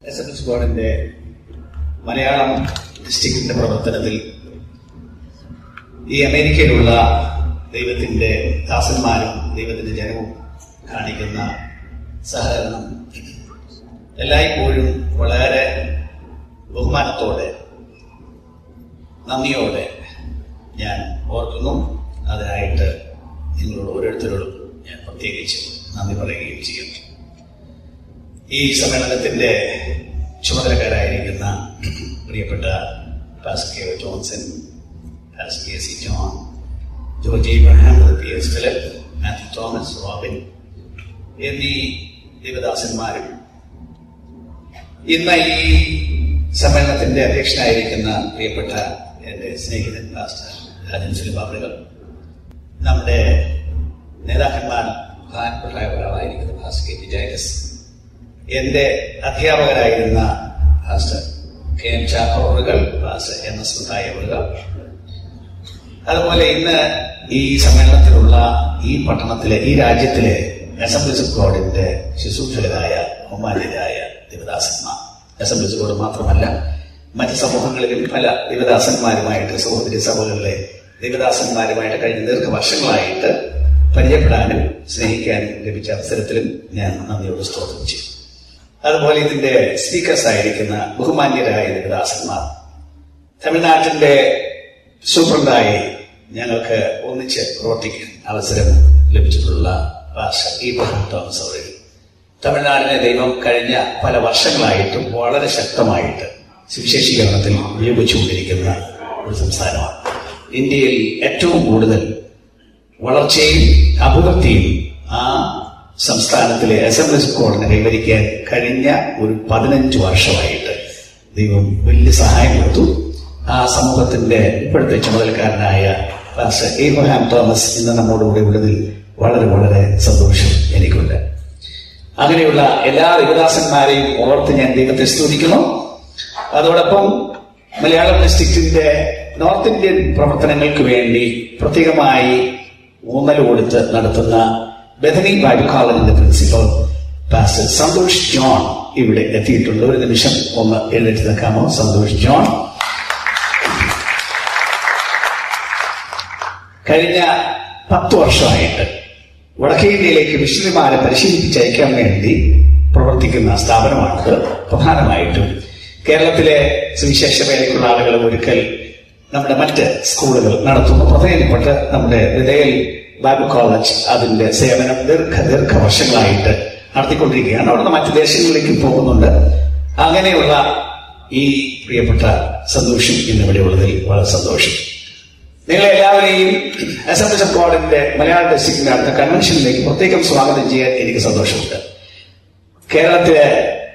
S N S ബോർഡിന്റെ മലയാളം ഡിസ്ട്രിക്റ്റിന്റെ പ്രവർത്തനത്തിൽ ഈ അമേരിക്കയിലുള്ള ദൈവത്തിന്റെ ദാസന്മാരും ദൈവത്തിന്റെ ജനവും കാണിക്കുന്ന സഹകരണം എല്ലായ്പ്പോഴും വളരെ ബഹുമാനത്തോടെ നന്ദിയോടെ ഞാൻ ഓർക്കുന്നു അതിനായിട്ട് നിങ്ങളോട് ഓരോരുത്തരോടും ഞാൻ പ്രത്യേകിച്ച് നന്ദി പറയുകയും ചെയ്യുന്നു ഈ സമ്മേളനത്തിന്റെ ചുമതലക്കാരായിരിക്കുന്ന പ്രിയപ്പെട്ട pastor K O Johnson pastor K C John George Ibrahim P S Philip Mathew Thomas Robin എന്നീ ദേവദാസന്മാരും ഇന്ന് ഈ സമ്മേളനത്തിന്റെ അധ്യക്ഷനായിരിക്കുന്ന പ്രിയപ്പെട്ട എന്റെ സ്നേഹിതൻ പാസ്റ്റർ രാജൻ ഫിലിപ്പാപ്പുകൾ നമ്മുടെ നേതാക്കന്മാർ പ്രധാനപ്പെട്ട ഒരാളായിരിക്കുന്ന പാസ്റ്റർ കെ ടി ജയകസ് എന്റെ അധ്യാപകരായിരുന്ന പാസ്റ്റർ കെ എം ചാക്കോറുകൾ പാസ്റ്റർ എം എസ് മുട്ടായവറുകൾ അതുപോലെ ഇന്ന് ഈ സമ്മേളനത്തിലുള്ള ഈ പട്ടണത്തിലെ ഈ രാജ്യത്തിലെ അസംബ്ലീസ് ഓഫ് ഗോഡിന്റെ ശുശ്രൂഷകരായ ബഹുമാന്യരായ ദേവദാസന്മാർ അസംബ്ലീസ് ഗോഡ് മാത്രമല്ല മറ്റ് സമൂഹങ്ങളിലും പല ദേവദാസന്മാരുമായിട്ട് സഹോദരി സഭകളിലെ ദേവദാസന്മാരുമായിട്ട് കഴിഞ്ഞ ദീർഘവർഷങ്ങളായിട്ട് പരിചയപ്പെടാനും സ്നേഹിക്കാനും ലഭിച്ച അവസരത്തിലും ഞാൻ നന്ദിയോട് സ്തോത്രം ചെയ്തു അതുപോലെ ഇതിന്റെ സ്പീക്കേഴ്സ് ആയിരിക്കുന്ന ബഹുമാന്യരായ ദേവദാസന്മാർ തമിഴ്നാട്ടിന്റെ സൂപ്രണ്ടായി ഞങ്ങൾക്ക് ഒന്നിച്ച് പ്രവർത്തിക്കാൻ അവസരം ലഭിച്ചിട്ടുള്ള ഭാഷ ഇബ്രഹാം തോമസ് അവர்கள் തമിഴ്നാടിനെ ദൈവം കഴിഞ്ഞ പല വർഷങ്ങളായിട്ടും വളരെ ശക്തമായിട്ട് സുവിശേഷീകരണത്തിൽ ഉപയോഗിച്ചുകൊണ്ടിരിക്കുന്ന ഒരു സംസ്ഥാനമാണ് ഇന്ത്യയിൽ ഏറ്റവും കൂടുതൽ വളർച്ചയും അഭിവൃദ്ധിയും ആ സംസ്ഥാനത്തിലെ അസംബ്ലീസ് കോഡിനെ കൈവരിക്കാൻ കഴിഞ്ഞ ഒരു പതിനഞ്ച് വർഷമായിട്ട് ദൈവം വലിയ സഹായം കൊടുത്തു ആ സമൂഹത്തിന്റെ ഇപ്പോഴത്തെ ചുമതലക്കാരനായ പാസ്റ്റർ ഏബ്രഹാം തോമസ് ഇന്ന് നമ്മോടുകൂടെ ഉള്ളതിൽ വളരെ വളരെ സന്തോഷം എനിക്കുണ്ട് അങ്ങനെയുള്ള എല്ലാ ദേവദാസന്മാരെയും ഓർത്ത് ഞാൻ ദൈവത്തെ സ്തുതിക്കുന്നു അതോടൊപ്പം മലയാളം ഡിസ്ട്രിക്റ്റിന്റെ നോർത്ത് ഇന്ത്യൻ പ്രവർത്തനങ്ങൾക്ക് വേണ്ടി പ്രത്യേകമായി ഊന്നൽ കൊടുത്ത് നടത്തുന്ന ബഥനി ബൈബിൾ കോളേജിന്റെ പ്രിൻസിപ്പൽ പാസ്റ്റർ സന്തോഷ് ജോൺ ഇവിടെ എത്തിയിട്ടുണ്ട് ഒരു നിമിഷം ഒന്ന് എഴുന്നേറ്റ് നിൽക്കാമോ സന്തോഷ് ജോൺ കഴിഞ്ഞ പത്ത് വർഷമായിട്ട് വടക്കേ ഇന്ത്യയിലേക്ക് മിഷണറിമാരെ പരിശീലിപ്പിച്ചയക്കാൻ വേണ്ടി പ്രവർത്തിക്കുന്ന സ്ഥാപനമാണിത് പ്രധാനമായിട്ടും കേരളത്തിലെ സുവിശേഷ വേലയ്ക്കുള്ള ആളുകൾ ഒരിക്കൽ നമ്മുടെ മറ്റ് സ്കൂളുകൾ നടത്തുന്നു പ്രധാനപ്പെട്ട് നമ്മുടെ ഹൃദയൽ ബൈബിൾ കോളേജ് അതിന്റെ സേവനം ദീർഘ ദീർഘ വർഷങ്ങളായിട്ട് നടത്തിക്കൊണ്ടിരിക്കുകയാണ് അവിടുന്ന് മറ്റു ദേശങ്ങളിലേക്ക് പോകുന്നുണ്ട് അങ്ങനെയുള്ള ഈ പ്രിയപ്പെട്ട സന്തോഷം ഇന്നിവിടെ ഉള്ളതിൽ വളരെ സന്തോഷം നിങ്ങളെ എല്ലാവരെയും അസംബ്ലീസ് ഓഫ് ഗോഡിന്റെ മലയാള ഡിസ്ട്രിക്റ്റിന്റെ അടുത്ത കൺവെൻഷനിലേക്ക് പ്രത്യേകം സ്വാഗതം ചെയ്യാൻ എനിക്ക് സന്തോഷമുണ്ട് കേരളത്തിലെ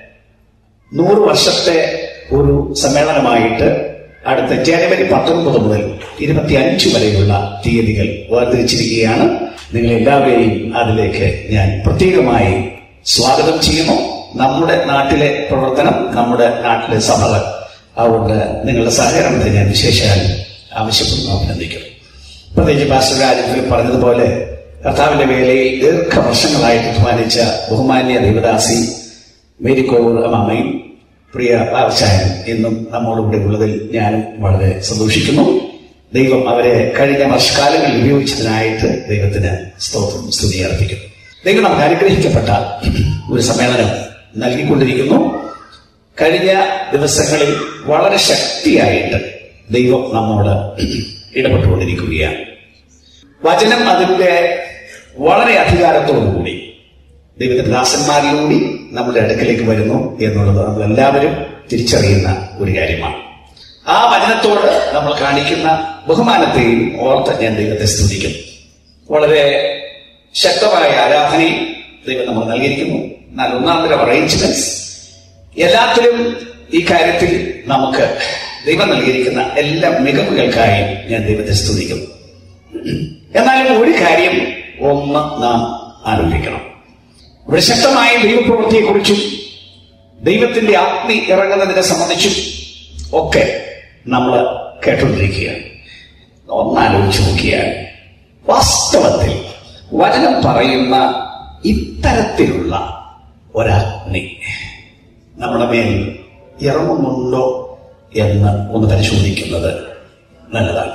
നൂറ് വർഷത്തെ ഒരു സമ്മേളനമായിട്ട് അടുത്ത ജനുവരി പത്തൊൻപത് മുതൽ ഇരുപത്തി അഞ്ച് വരെയുള്ള തീയതികൾ വേർതിരിച്ചിരിക്കുകയാണ് നിങ്ങൾ എല്ലാവരെയും അതിലേക്ക് ഞാൻ പ്രത്യേകമായി സ്വാഗതം ചെയ്യുന്നു നമ്മുടെ നാട്ടിലെ പ്രവർത്തനം നമ്മുടെ നാട്ടിലെ സഭകൾ അതുകൊണ്ട് നിങ്ങളുടെ സഹകരണത്തെ ഞാൻ വിശേഷാൽ ആവശ്യപ്പെടുന്നു അഭിനന്ദിക്കുന്നു പ്രത്യേകിച്ച് പാസ്റ്റർ രാജത്തിൽ പറഞ്ഞതുപോലെ കർത്താവിന്റെ വേലയിൽ ദീർഘവർഷങ്ങളായിട്ട് അധ്വാനിച്ച ബഹുമാന്യ ദേവദാസി മേരിക്കോവൂർ അമ്മയും പ്രിയ പാർച്ചായൻ ഇന്നും നമ്മോടുകൂടെ ഉള്ളതിൽ ഞാനും വളരെ സന്തോഷിക്കുന്നു ദൈവം അവരെ കഴിഞ്ഞ വർഷകാലങ്ങളിൽ ഉപയോഗിച്ചതിനായിട്ട് ദൈവത്തിന് സ്തോത്രം സ്തുതി അർപ്പിക്കുന്നു ദൈവം നമുക്ക് അനുഗ്രഹിക്കപ്പെട്ട ഒരു സമ്മേളനം നൽകിക്കൊണ്ടിരിക്കുന്നു കഴിഞ്ഞ ദിവസങ്ങളിൽ വളരെ ശക്തിയായിട്ട് ദൈവം നമ്മോട് ഇടപെട്ടുകൊണ്ടിരിക്കുകയാണ് വചനം അതിന്റെ വളരെ അധികാരത്തോടുകൂടി ദൈവത്തിന്റെ ദാസന്മാരിലൂടെ നമ്മുടെ അടുക്കലേക്ക് വരുന്നു എന്നുള്ളത് നമ്മൾ എല്ലാവരും തിരിച്ചറിയുന്ന ഒരു കാര്യമാണ് ആ വചനത്തോട് നമ്മൾ കാണിക്കുന്ന ബഹുമാനത്തെയും ഓർത്ത് ഞാൻ ദൈവത്തെ സ്തുതിക്കുന്നു വളരെ ശക്തമായ ആരാധനയും ദൈവം നമ്മൾ നൽകിയിരിക്കുന്നു എന്നാൽ ഒന്നാം തരം അറേഞ്ച്മെന്റ്സ് എല്ലാത്തിലും ഈ കാര്യത്തിൽ നമുക്ക് ദൈവം നൽകിയിരിക്കുന്ന എല്ലാ മികവുകൾക്കായി ഞാൻ ദൈവത്തെ സ്തുതിക്കുന്നു എന്നാലും ഒരു കാര്യം ഒന്ന് നാം ആരംഭിക്കണം ഇവിടെ ശക്തമായ ദൈവപ്രവൃത്തിയെക്കുറിച്ചും ദൈവത്തിന്റെ ആത്മി ഇറങ്ങുന്നതിനെ സംബന്ധിച്ചും ഒക്കെ നമ്മൾ കേട്ടുകൊണ്ടിരിക്കുകയാണ് ഒന്നാലോചിച്ച് നോക്കിയാൽ വാസ്തവത്തിൽ വചനം പറയുന്ന ഇത്തരത്തിലുള്ള ഒരാഗ്നി നമ്മുടെ മേൽ ഇറങ്ങുന്നുണ്ടോ എന്ന് ഒന്ന് പരിശോധിക്കുന്നത് നല്ലതാണ്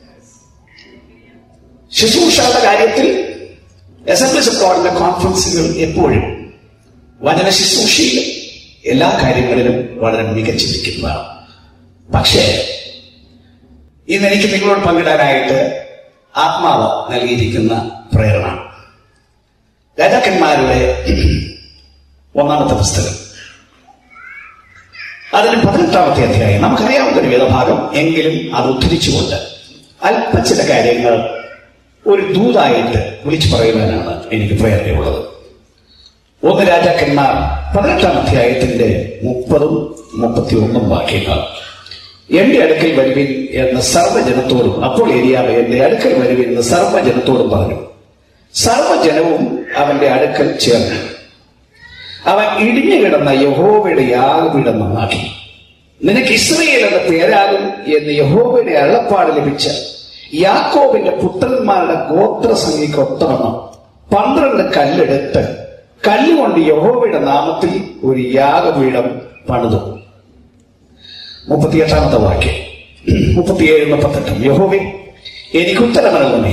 ശുശ്രൂഷയുടെ കാര്യത്തിൽ എസംബ്ലീസ് ഓഫ് ഗോഡിന്റെ കോൺഫറൻസുകൾ എപ്പോഴും വചന ശുശ്രൂഷയിലും എല്ലാ കാര്യങ്ങളിലും വളരെ മികച്ചിരിക്കുന്നതാണ് പക്ഷേ ഇന്ന് എനിക്ക് നിങ്ങളോട് പങ്കിടാനായിട്ട് ആത്മാവ് നൽകിയിരിക്കുന്ന പ്രേരണ രാജാക്കന്മാരുടെ ഒന്നാമത്തെ പുസ്തകം അതിന് പതിനെട്ടാമത്തെ അധ്യായം നമുക്കറിയാവുന്ന ഒരു വേദഭാഗം എങ്കിലും അത് ഉദ്ധരിച്ചുകൊണ്ട് അല്പ ചില കാര്യങ്ങൾ ഒരു ദൂതായിട്ട് വിളിച്ചു പറയുവാനാണ് എനിക്ക് പ്രേരണയുള്ളത് ഒന്ന് രാജാക്കന്മാർ പതിനെട്ടാം അധ്യായത്തിന്റെ മുപ്പതും മുപ്പത്തി ഒന്നും വാക്യങ്ങൾ എന്റെ അടുക്കൽ വരുവിൻ എന്ന് സർവ്വജനത്തോടും അപ്പോൾ ഏരിയാവ് എന്റെ അടുക്കൽ വരുവിൻ എന്ന് സർവ്വജനത്തോടും പറഞ്ഞു സർവ്വജനവും അവന്റെ അടുക്കൽ ചേർന്നു അവൻ ഇടിഞ്ഞു കിടന്ന യഹോവയുടെ യാഗപീഠം നന്നാക്കി നിനക്ക് ഇസ്രയേൽ എന്ന പേരാകും എന്ന് യഹോവയുടെ അള്ളപ്പാട് ലഭിച്ച യാക്കോബിന്റെ പുത്രന്മാരുടെ ഗോത്രസംഖ്യക്ക് ഒത്തവണ്ണം പന്ത്രണ്ട് കല്ലെടുത്ത് കല്ലുകൊണ്ട് യഹോവയുടെ നാമത്തിൽ ഒരു യാഗപീഠം പണിതു മുപ്പത്തിയെട്ടാമത്തെ വാക്യം മുപ്പത്തിയേഴ് മുപ്പത്തെട്ടും യഹോവേ എനിക്ക് ഉത്തരമനല്ലേ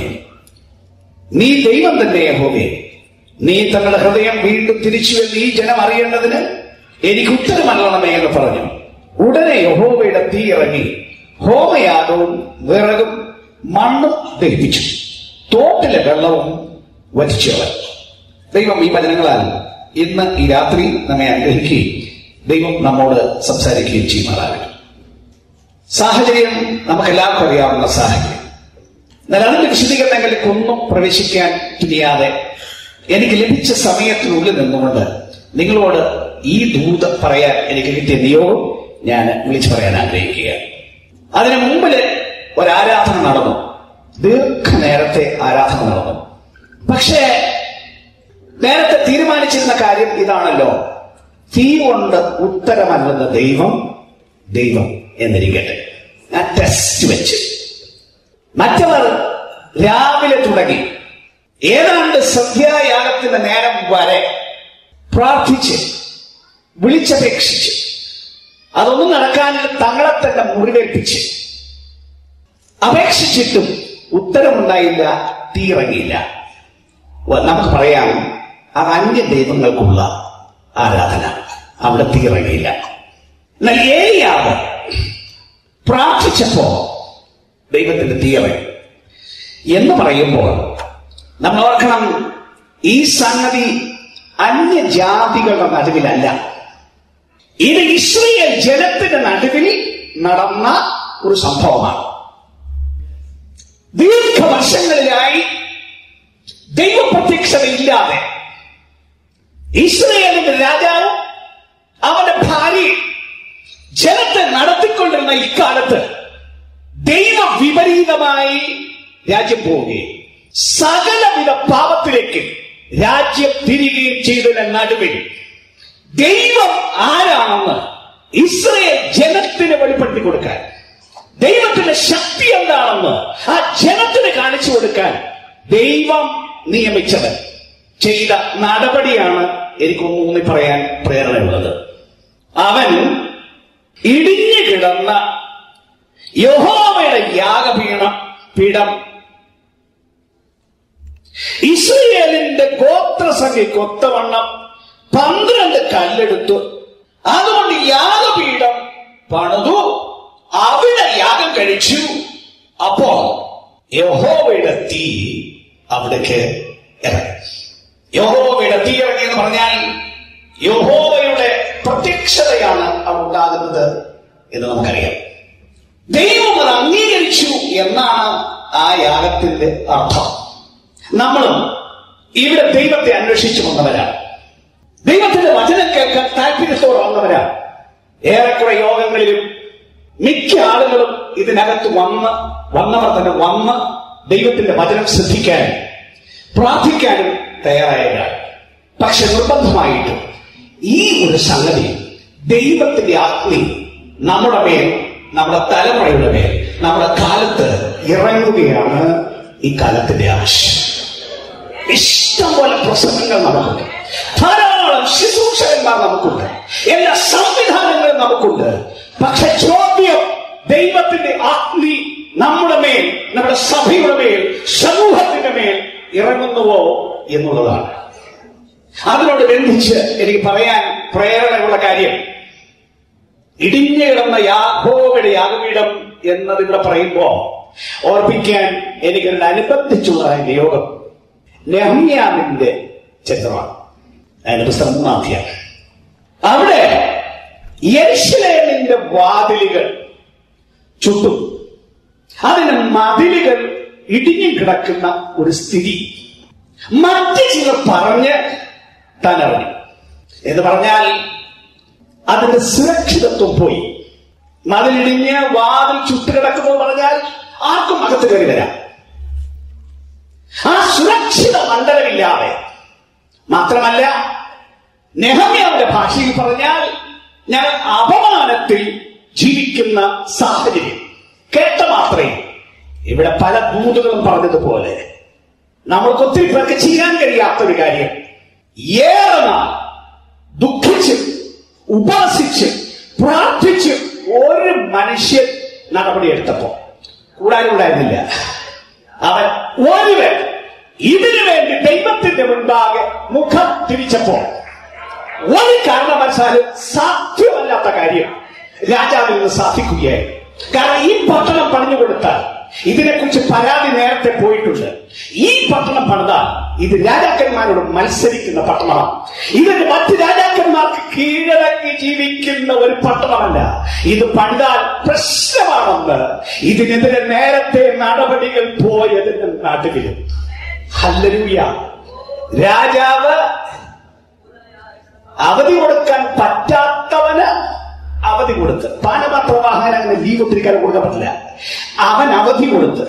നീ ദൈവം തന്നെ യഹോവേ നീ തങ്ങളുടെ ഹൃദയം വീണ്ടും തിരിച്ചുവെന്ന് ഈ ജനം അറിയേണ്ടതിന് എനിക്ക് ഉത്തരമല്ലണമേ എന്ന് പറഞ്ഞു ഉടനെ യഹോവയുടെ തീ ഇറങ്ങി ഹോമയാഗവും വിറകും മണ്ണും ദഹിപ്പിച്ചു തോട്ടിലെ വെള്ളവും വറ്റിച്ചവൻ ദൈവം ഈ വചനങ്ങളാൽ ഇന്ന് ഈ രാത്രി നമ്മെ അനുഗ്രഹിക്കുകയും ദൈവം നമ്മോട് സംസാരിക്കുകയും ചെയ്യുമാറാകട്ടെ സാഹചര്യം നമുക്ക് എല്ലാവർക്കും അറിയാവുന്ന സാഹചര്യം എന്നാൽ അതിന്റെ വിശദീകരണങ്ങളിലേക്ക് ഒന്നും പ്രവേശിക്കാൻ തുനിയാതെ എനിക്ക് ലഭിച്ച സമയത്തിനുള്ളിൽ നിന്നുകൊണ്ട് നിങ്ങളോട് ഈ ദൂത് പറയാൻ എനിക്ക് കിട്ടിയ നിയോഗം ഞാൻ വിളിച്ചു പറയാൻ ആഗ്രഹിക്കുക അതിനു മുമ്പില് ഒരാരാധന നടന്നു ദീർഘനേരത്തെ ആരാധന നടന്നു പക്ഷേ നേരത്തെ തീരുമാനിച്ചിരുന്ന കാര്യം ഇതാണല്ലോ തീ കൊണ്ട് ഉത്തരമല്ലെന്ന ദൈവം ദൈവം എന്നിരിക്കട്ടെ ആ ടെസ്റ്റ് വെച്ച് മറ്റവർ രാവിലെ തുടങ്ങി ഏതാണ്ട് സന്ധ്യായാഗത്തിന്റെ നേരം വരെ പ്രാർത്ഥിച്ച് വിളിച്ചപേക്ഷിച്ച് അതൊന്നും നടക്കാനില്ല തങ്ങളെ തന്നെ മുറിവേൽപ്പിച്ച് അപേക്ഷിച്ചിട്ടും ഉത്തരമുണ്ടായില്ല തീയിറങ്ങിയില്ല നമുക്ക് പറയാം അത് അന്യ ദൈവങ്ങൾക്കുള്ള ആരാധന അവിടെ തീയിറങ്ങിയില്ല എന്നാൽ ഏലിയാവ് പ്രാർത്ഥിച്ചപ്പോ ദൈവത്തിന്റെ തീയിറങ്ങി എന്ന് പറയുമ്പോൾ നമ്മൾ ഓർക്കണം ഈ സംഗതി അന്യജാതികളുടെ നടുവിലല്ല ഇത് ഇസ്രയേൽ ജനത്തിന്റെ നടുവിൽ നടന്ന ഒരു സംഭവമാണ് ദീർഘവർഷങ്ങളിലായി ദൈവപ്രത്യക്ഷതയില്ലാതെ ഇസ്രയേലിന്റെ രാജാവും അവന്റെ ഭാര്യ ജനത്തെ നടത്തിക്കൊണ്ടിരുന്ന ഇക്കാലത്ത് ദൈവ വിപരീതമായി രാജ്യം പോവുകയും സകലവിധ പാപത്തിലേക്ക് രാജ്യം തിരികുകയും ചെയ്തതിന്റെ നടുവിൽ ദൈവം ആരാണെന്ന് ഇസ്രയേൽ ജനത്തിന് വെളിപ്പെടുത്തി കൊടുക്കാൻ ദൈവത്തിന്റെ ശക്തി എന്താണെന്ന് ആ ജനത്തിന് കാണിച്ചു കൊടുക്കാൻ ദൈവം നിയമിച്ചത് ചെയ്ത നടപടിയാണ് എനിക്കൊന്ന് ഊന്നി പറയാൻ പ്രേരണയുള്ളത് അവൻ ഇടിഞ്ഞു കിടന്ന യഹോവയുടെ യാഗപീഠം പീഠം ഇസ്രയേലിന്റെ ഗോത്രസംഖ്യക്ക് ഒത്തവണ്ണം പന്ത്രണ്ട് കല്ലെടുത്തു അതുകൊണ്ട് യാഗപീഠം പണിതു അവിടെ യാഗം കഴിച്ചു അപ്പോ യഹോവയുടെ തീ അവിടേക്ക് ഇറങ്ങി യഹോവയുടെ തീ ഇറങ്ങി എന്ന് പറഞ്ഞാൽ യഹോവയുടെ പ്രത്യക്ഷതയാണ് അവിടെ ഉണ്ടാകുന്നത് എന്ന് നമുക്കറിയാം ദൈവം അത് അംഗീകരിച്ചു എന്നാണ് ആ യാഗത്തിന്റെ അർത്ഥം നമ്മളും ഇവിടെ ദൈവത്തെ അന്വേഷിച്ചു വന്നവരാണ് ദൈവത്തിന്റെ വചനം കേൾക്കാൻ താല്പര്യത്തോടെ വന്നവരാണ് ഏറെക്കുറെ യോഗങ്ങളിലും മിക്ക ആളുകളും ഇതിനകത്ത് വന്ന് വന്നവർ തന്നെ വന്ന് ദൈവത്തിന്റെ വചനം ശ്രദ്ധിക്കാനും പ്രാർത്ഥിക്കാനും തയ്യാറായവരാണ് പക്ഷെ നിർബന്ധമായിട്ടും ഈ ഒരു സംഗതി ദൈവത്തിന്റെ അഗ്നി നമ്മുടെ മേൽ നമ്മുടെ തലമുറയുടെ മേൽ നമ്മുടെ കാലത്ത് ഇറങ്ങുകയാണ് ഈ കാലത്തിന്റെ ആവശ്യം ഇഷ്ടംപോലെ പ്രസംഗങ്ങൾ നമുക്കുണ്ട് ധാരാളം ശുശ്രൂഷകന്മാർ നമുക്കുണ്ട് എല്ലാ സംവിധാനങ്ങളും നമുക്കുണ്ട് പക്ഷെ ചോദ്യം ദൈവത്തിന്റെ അഗ്നി നമ്മുടെ മേൽ നമ്മുടെ സഭയുടെ മേൽ സമൂഹത്തിന്റെ മേൽ ഇറങ്ങുന്നുവോ എന്നുള്ളതാണ് അതിനോട് ബന്ധിച്ച് എനിക്ക് പറയാൻ പ്രേരണയുള്ള കാര്യം ഇടിഞ്ഞു കിടന്ന യാഹോവയുടെ യാഗപീഠം എന്നത് ഇവിടെ പറയുമ്പോ ഓർപ്പിക്കാൻ എനിക്ക് അനുബന്ധിച്ചുള്ള നിയോഗം നെഹമ്യാവിന്റെ ചരിത്രമാണ് അതിന്റെ പുസ്തകം മൂന്നാം അധ്യായം അവിടെ യെരുശലേമിന്റെ വാതിലുകൾ ചുട്ടും അതിന് മതിലുകൾ ഇടിഞ്ഞു കിടക്കുന്ന ഒരു സ്ഥിതി മറ്റ് ചിലർ പറഞ്ഞ് താൻ അറിഞ്ഞു എന്ന് പറഞ്ഞാൽ അതിന്റെ സുരക്ഷിതത്വം പോയി മതിലിടിഞ്ഞ് വാതിൽ ചുട്ടുകിടക്കുന്നു പറഞ്ഞാൽ ആർക്കും അകത്ത് കയറി വരാം ആ സുരക്ഷിത മണ്ഡലമില്ലാതെ മാത്രമല്ല നെഹമ്യാവിന്റെ ഭാഷയിൽ പറഞ്ഞാൽ ഞാൻ അപമാനത്തിൽ ജീവിക്കുന്ന സാഹചര്യം കേട്ട മാത്രമേ ഇവിടെ പല ദൂതുകളും പറഞ്ഞതുപോലെ നമ്മൾക്ക് ഒത്തിരി പേർക്ക് ചെയ്യാൻ കഴിയാത്ത ഒരു കാര്യം ഏറെ നാൾ ദുഃഖിച്ച് ഉപാസിച്ച് പ്രാർത്ഥിച്ച് ഒരു മനുഷ്യൻ നടപടിയെടുത്തപ്പോ കൂടാനും ഉണ്ടായിരുന്നില്ല അവൻ ഒരുവൻ ഇതിനു വേണ്ടി ദൈവത്തിന്റെ മുൻപാകെ മുഖം തിരിച്ചപ്പോൾ ഒരു കാരണവശാലും സാധ്യമല്ലാത്ത കാര്യം രാജാവിൽ നിന്ന് സാധിക്കുകയായി കാരണം ഈ പട്ടണം പണിഞ്ഞു കൊടുത്താൽ ഇതിനെക്കുറിച്ച് പരാതി നേരത്തെ പോയിട്ടുണ്ട് ഈ പട്ടണം പണിതാൽ ഇത് രാജാക്കന്മാരോട് മത്സരിക്കുന്ന പട്ടണമാണ് ഇതിന് മറ്റ് രാജാക്കന്മാർക്ക് കീഴടങ്ങി ജീവിക്കുന്ന ഒരു പട്ടണമല്ല ഇത് പണിതാൽ പ്രശ്നമാണെന്ന് ഇതിനെതിരെ നേരത്തെ നടപടികൾ പോയതിന്റെ നാട്ടിലും ഹല്ലരൂയ രാജാവ് അവധി കൊടുക്കാൻ പറ്റാത്തവന് അവധി കൊടുത്ത് പാനപാത്ര വാഹനം അങ്ങനെ ലീവ് ഒത്തിരി കാലം കൊടുക്കാൻ പറ്റില്ല അവൻ അവധി കൊടുത്ത്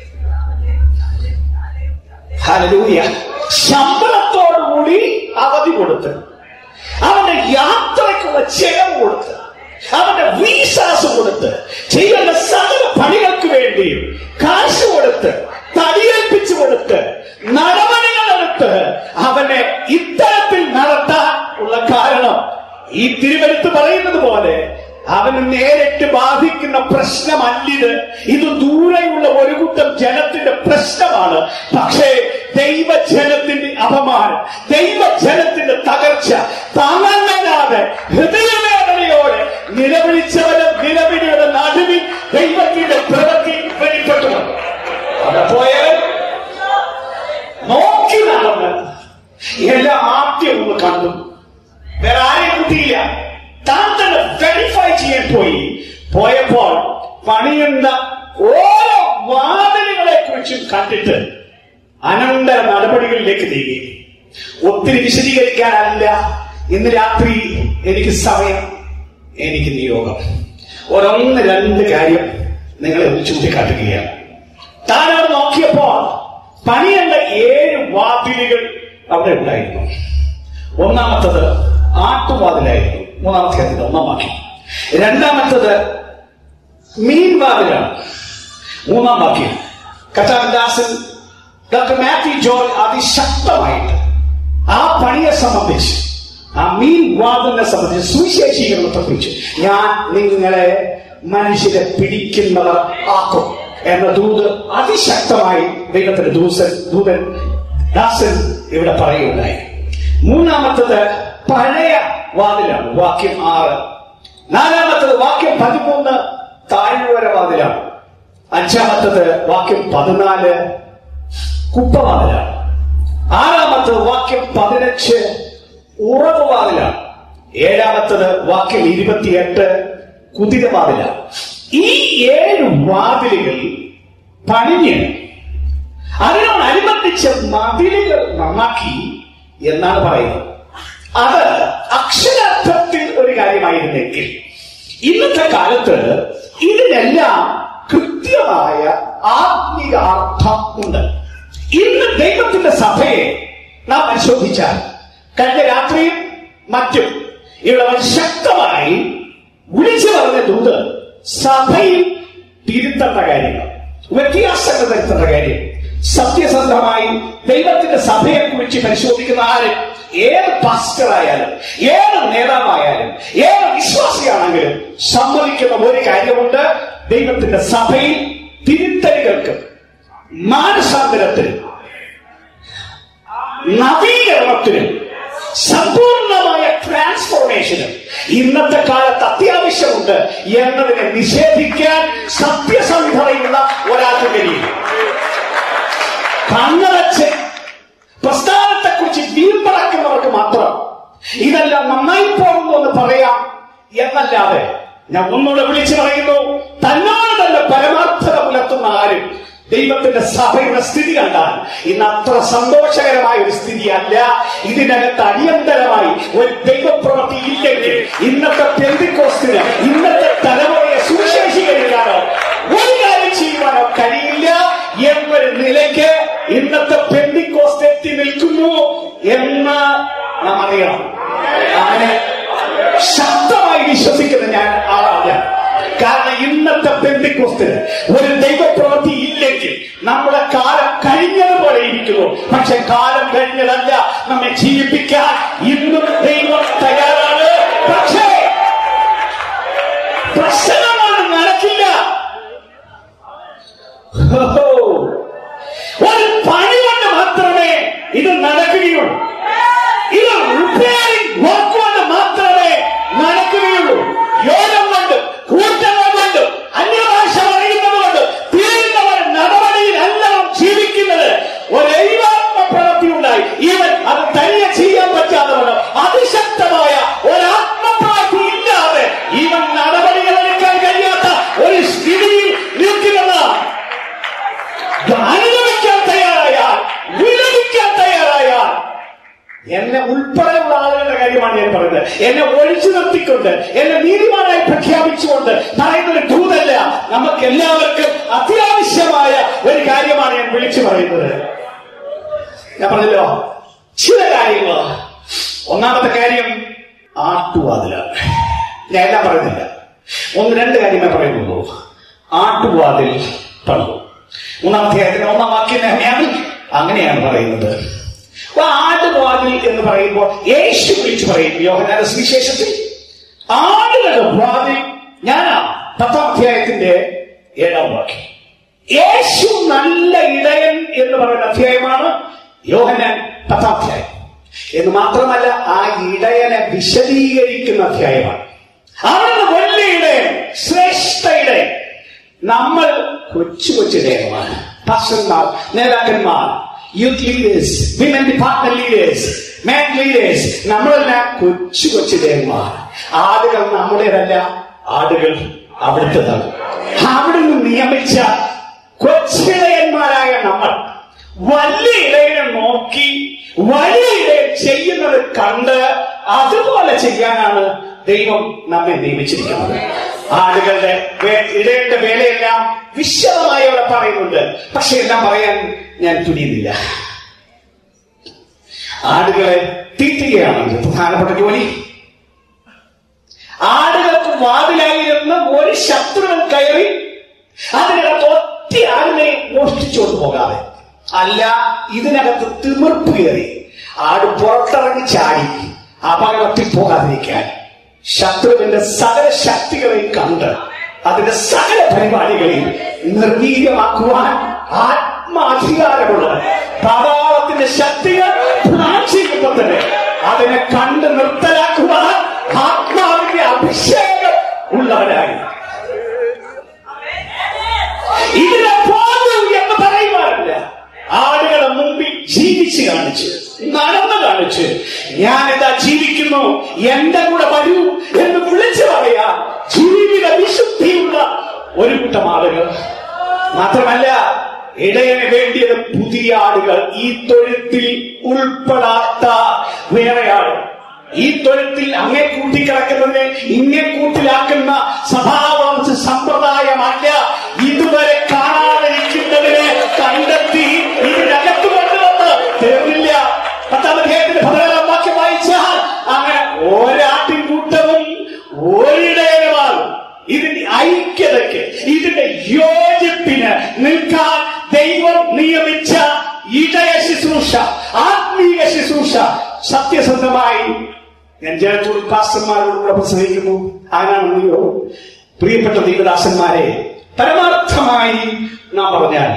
ഹലലൂയ ശമ്പളത്തോടുകൂടി അവധി കൊടുത്ത് അവന്റെ യാത്രയ്ക്കുള്ള ചെലവ് കൊടുത്ത് അവന്റെ വീസാസ് കൊടുത്ത് ചെയ്യുന്ന സകല പണികൾക്ക് വേണ്ടിയും കാശ് കൊടുത്ത് തടിയേൽപ്പിച്ചു കൊടുത്ത് നടപടികളെടുത്ത് അവനെ ഇത്തരത്തിൽ നടത്താൻ ഉള്ള കാരണം ഈ തിരുവരുത്ത് പറയുന്നത് പോലെ അവന് നേരിട്ട് ബാധിക്കുന്ന പ്രശ്നമല്ലിത് ഇത് ദൂരെയുള്ള ഒരു കൂട്ടം ജനത്തിന്റെ പ്രശ്നമാണ് പക്ഷേ ദൈവജനത്തിന്റെ അപമാനം ദൈവജനത്തിന്റെ തകർച്ച താങ്ങാനാതെ ഹൃദയവേദനയോടെ നിലവിളിച്ചവന് നിലവിളിയുടെ നടുവിൽ ദൈവത്തിന്റെ പ്രവൃത്തി വെളിപ്പെട്ടു അവിടെ പോയവൻ നോക്കി നടന്ന് എല്ലാം ആദ്യം ഒന്ന് കണ്ടു വേറെ ആരെയും കുട്ടിയില്ല താൻ തന്നെ വെരിഫൈ ചെയ്യാൻ പോയി പോയപ്പോൾ പണിയുന്ന ഓരോ വാതിലുകളെ കുറിച്ചും കണ്ടിട്ട് അനന്തര നടപടികളിലേക്ക് നീങ്ങി ഒത്തിരി വിശദീകരിക്കാനല്ല ഇന്ന് രാത്രി എനിക്ക് സമയം എനിക്ക് നിയോഗം ഒരൊന്ന് രണ്ട് കാര്യം നിങ്ങളെ ഒന്ന് ചൂണ്ടിക്കാട്ടുകയാണ് താനവിടെ നോക്കിയപ്പോൾ പണിയേണ്ട ഏഴ് വാതിലുകൾ അവിടെ ഉണ്ടായിരുന്നു ഒന്നാമത്തത് ആട്ടുവാതിലായിരുന്നു മൂന്നാമത്തെ അതിന്റെ ഒന്നാം വാക്യം രണ്ടാമത്തത് മീൻവാതിലാണ് മൂന്നാം വാക്യം കഥാദാസൻ ഡോക്ടർ മാത്യു ജോർജ് അതിശക്തമായിട്ട് ആ പണിയെ സംബന്ധിച്ച് ആ മീൻ വാതിലിനെ സംബന്ധിച്ച് സുവിശേഷീകരണത്തെ കുറിച്ച് ഞാൻ നിങ്ങളെ മനുഷ്യരെ പിടിക്കുന്നവർ ആക്കും എന്ന ദൂത് അതിശക്തമായി ദൈവത്തിന്റെ ദൂസൻ ദൂതൻ ദാസൻ ഇവിടെ പറയുകയുണ്ടായി മൂന്നാമത്തത് പഴയ വാതിലാണ് വാക്യം ആറ് നാലാമത്തത് വാക്യം പതിമൂന്ന് താഴ്വര വാതിലാണ് അഞ്ചാമത്തത് വാക്യം പതിനാല് കുപ്പവാതിലാണ് ആറാമത്തത് വാക്യം പതിനഞ്ച് ഉറവുവാതിലാണ് ഏഴാമത്തത് വാക്യം ഇരുപത്തിയെട്ട് കുതിരവാതിലാണ് ഈ ഏഴ് വാതിലുകൾ പണിഞ്ഞ് അതിനോടനുബന്ധിച്ച് മതിലുകൾ നന്നാക്കി എന്നാണ് പറയുന്നത് അത് അക്ഷരാർത്ഥത്തിൽ ഒരു കാര്യമായിരുന്നെങ്കിൽ ഇന്നത്തെ കാലത്ത് ഇതിനെല്ലാം കൃത്യമായ ആത്മീയ അർത്ഥം ഉണ്ട് ഇന്ന് ദൈവത്തിന്റെ സഭയെ നാം പരിശോധിച്ചാൽ കഴിഞ്ഞ രാത്രിയും മറ്റും ഇവിടെ വളരെ ശക്തമായി വിളിച്ചു പറഞ്ഞ ദൂത് സഭയിൽ തിരുത്തേണ്ട കാര്യങ്ങൾ വ്യത്യാസങ്ങൾ വരുത്തേണ്ട കാര്യം സത്യസന്ധമായി ദൈവത്തിന്റെ സഭയെ കുറിച്ച് പരിശോധിക്കുന്ന ആര് ഏത് പാസ്റ്ററായാലും ഏത് നേതാവായാലും ഏത് വിശ്വാസിയാണെങ്കിലും സമ്മതിക്കുന്ന ഒരു കാര്യമുണ്ട് ദൈവത്തിന്റെ സഭയിൽ തിരുത്തലുകൾക്ക് മാനസാന്തരത്തിനും നവീകരണത്തിനും സമ്പൂർണമായ ട്രാൻസ്ഫോർമേഷനും ഇന്നത്തെ കാലത്ത് അത്യാവശ്യമുണ്ട് എന്നതിനെ നിഷേധിക്കാൻ സത്യസന്ധതയുള്ള ഒരാൾക്ക് കഴിയും കണ്ണടച്ച് പ്രസ്ഥാനത്തെക്കുറിച്ച് വീമ്പറക്കുന്നവർക്ക് മാത്രം ഇതെല്ലാം നന്നായി പോകുന്നു എന്ന് പറയാം എന്നല്ലാതെ ഞാൻ ഒന്നുകൂടെ വിളിച്ചു പറയുന്നു തന്നോട് തന്നെ പരമാർത്ഥത പുലർത്തുന്ന ആരും ദൈവത്തിന്റെ സഭയുടെ സ്ഥിതി കണ്ടാൽ ഇന്ന് അത്ര സന്തോഷകരമായ ഒരു സ്ഥിതിയല്ല ഇതിനകത്ത് അടിയന്തരമായി ഒരു ദൈവപ്രവൃത്തി ഇല്ലെങ്കിൽ ഇന്നത്തെ പെന്തിക്കോസ്റ്റിന് ഇന്നത്തെ തലമുറയെ സുവിശേഷീകരിക്കാനോ ഒരു കാര്യം ചെയ്യുവാനോ കഴിയില്ല എന്നൊരു നിലയ്ക്ക് ഇന്നത്തെ പെന്തിക്കോസ്റ്റ് എത്തി നിൽക്കുന്നു എന്ന് നാം അറിയണം അങ്ങനെ ശക്തമായി വിശ്വസിക്കുന്ന ഞാൻ ആളാണ് കാരണം ഇന്നത്തെ പെന്തിക്കോസ്റ്റിന് ഒരു ദൈവപ്രവൃത്തി ഇല്ലെങ്കിൽ നമ്മുടെ കാലം കഴിഞ്ഞതുപോലെ ഇരിക്കുന്നു പക്ഷെ കാലം കഴിഞ്ഞതല്ല നമ്മെ ജീവിപ്പിക്കാൻ ഇന്നും ദൈവം തയ്യാറാണ് പക്ഷേ പ്രശ്നമാണ് നടക്കില്ല ഹോ. ഒരു പണി കൊണ്ട് മാത്രമേ ഇത് നടക്കുകയുള്ളൂ ഇത് റിപ്പയറിംഗ് വർക്ക് കൊണ്ട് മാത്രമേ നടക്കുകയുള്ളൂ യോഗം കൊണ്ട് കൂട്ടങ്ങൾ കൊണ്ട് അന്യഭാഷ പറയുന്നത് കൊണ്ട് തീരുന്നവർ നടപടിയിലല്ല നാം ജീവിക്കുന്നത് ഒരു ദൈവാത്മ പ്രവൃത്തി ഉണ്ടായി ഇവൻ അത് തനിയെ ചെയ്യാൻ പറ്റാതെ വണ്ണം അതിശക്തമായ ഒരു ആത്മപ്രവൃത്തി ഇല്ലാതെ ഇവൻ നടപടികൾ എടുക്കാൻ കഴിയാത്ത ഒരു സ്ഥിതിയിൽ നിൽക്കുന്നതാണ് അനുഭവിക്കാൻ തയ്യാറായാൽ വിലപിക്കാൻ തയ്യാറായാൽ എന്നെ ഉൾപ്പെടെയുള്ള ആളുകളുടെ കാര്യമാണ് ഞാൻ പറയുന്നത് എന്നെ ഒഴിച്ചു നിർത്തിക്കൊണ്ട് എന്നെ നീതിമാനായി പ്രഖ്യാപിച്ചുകൊണ്ട് പറയുന്ന ഒരു ദൂതല്ല നമുക്ക് എല്ലാവർക്കും അത്യാവശ്യമായ ഒരു കാര്യമാണ് ഞാൻ വിളിച്ചു പറയുന്നത് ഞാൻ പറഞ്ഞല്ലോ ചില കാര്യങ്ങൾ ഒന്നാമത്തെ കാര്യം ആട്ടുവാതിലാണ് ഞാൻ എല്ലാം പറയുന്നില്ല ഒന്ന് രണ്ട് കാര്യമേ പറയുന്നുള്ളൂ ആട്ടുവാതിൽ പണിതു മൂന്നാം അധ്യായത്തിന് ഒന്നാം വാക്യം നെഹമ്യാവിൽ അങ്ങനെയാണ് പറയുന്നത് അപ്പൊ ആടുവാതിൽ എന്ന് പറയുമ്പോൾ യേശു വിളിച്ചു പറയും യോഹനാന സുവിശേഷത്തിൽ ആടുകളുടെ വാതിൽ ഞാനാ പത്താം അധ്യായത്തിന്റെ ഏഴാം വാക്യം യേശു നല്ല ഇടയൻ എന്ന് പറയുന്ന അധ്യായമാണ് യോഹനാൻ പത്താം അധ്യായം എന്ന് മാത്രമല്ല ആ ഇടയനെ വിശദീകരിക്കുന്ന അധ്യായമാണ് അവിടുന്ന് വലിയ ഇടയൻ ശ്രേഷ്ഠ ഇടയൻ നമ്മൾ കൊച്ചു കൊച്ചു ഇടയന്മാർ പാസ്റ്റർമാർ നേതാക്കന്മാർ youth leaders women department leaders man leaders നമ്മളെല്ലാം കൊച്ചു കൊച്ചു ഇടയന്മാർ ആടുകൾ നമ്മുടേതല്ല ആടുകൾ അവിടുത്തേതാണ് അവിടുന്ന് നിയമിച്ച കൊച്ചിടയന്മാരായ നമ്മൾ വലിയ ഇടയനെ നോക്കി വലിയ ഇടയൻ ചെയ്യുന്നത് കണ്ട് അതുപോലെ ചെയ്യാനാണ് ദൈവം നമ്മെ നിയമിച്ചിരിക്കുന്നത് ആടുകളുടെ വേ- ഇടയന്റെ വേലയെല്ലാം വിശദമായി അവിടെ പറയുന്നുണ്ട് പക്ഷെ എല്ലാം പറയാൻ ഞാൻ തുനിയുന്നില്ല ആടുകളെ തീറ്റുകയാണ് ഇത് പ്രധാനപ്പെട്ട ജോലി ആടുകൾക്ക് വാതിലായിരുന്ന ഒരു ശത്രുവൻ കയറി അതിനകത്ത് ഒറ്റ ആടിനെ മോഷ്ടിച്ചുകൊണ്ട് പോകാതെ അല്ല ഇതിനകത്ത് തിമിർപ്പ് കയറി ആട് പുറത്തിറങ്ങി ചാടി അപകടത്തിൽ പോകാതിരിക്കാൻ ശത്രുവിന്റെ സകല ശക്തികളെയും കണ്ട് അതിന്റെ സകല പരിപാടികളെയും നിർവീര്യമാക്കുവാൻ ആത്മാധികാരമുള്ള പാതാളത്തിന്റെ ശക്തികൾ പ്ലാൻ ചെയ്യുമ്പോൾ തന്നെ അതിനെ കണ്ട് നിർത്തലാക്കുവാൻ ആത്മാവിന്റെ അഭിഷേകം ഉള്ളവരായി ഇതിനെ പോകൂ എന്ന് പറയുവാനില്ല ആടുകളെ മുമ്പിൽ ജീവിച്ച് കാണിച്ച് നടന്നു കാണിച്ച് ഞാനിതാ ജീവിക്കുന്നു എന്റെ കൂടെ വരൂ എന്ന് വിളിച്ചു പറയാ ജീവിത വിശുദ്ധിയുള്ള ഒരു കൂട്ടം ആളുകൾ മാത്രമല്ല ഇടയന് വേണ്ടിയത് പുതിയ ആടുകൾ ഈ തൊഴുത്തിൽ ഉൾപ്പെടാത്ത വേറെ ആൾ ഈ തൊഴുത്തിൽ അങ്ങേ കൂട്ടിക്കിടക്കുന്നതിനെ ഇങ്ങേ കൂട്ടിലാക്കുന്ന സഭാവംശ സമ്പ്രദായമല്ല ഇതുവരെ കാണാതിരിക്കുന്നതിനെ കണ്ടെത്തി ഇതിനകത്ത് കൊണ്ടുവന്ന് തീർന്നില്ല പത്താം അധ്യായത്തിന്റെ പതിനാറാം വാക്യം വായിച്ചാൽ അങ്ങനെ ഒരാട്ടിൻ കൂട്ടവും ഒരിടയനുമാകും ഇതിന്റെ ഐക്യതയ്ക്ക് ഇതിന്റെ യോജിപ്പിന് നിൽക്കാൻ ദൈവം നിയമിച്ച സത്യസന്ധമായി ഞാൻ ജനത്തോട് പാസ്റ്റർമാരോടുകൂടെ പ്രസംഗിക്കുന്നു ആരാണെന്നോ പ്രിയപ്പെട്ട ദൈവദാസന്മാരെ പരമാർത്ഥമായി നാം പറഞ്ഞാൽ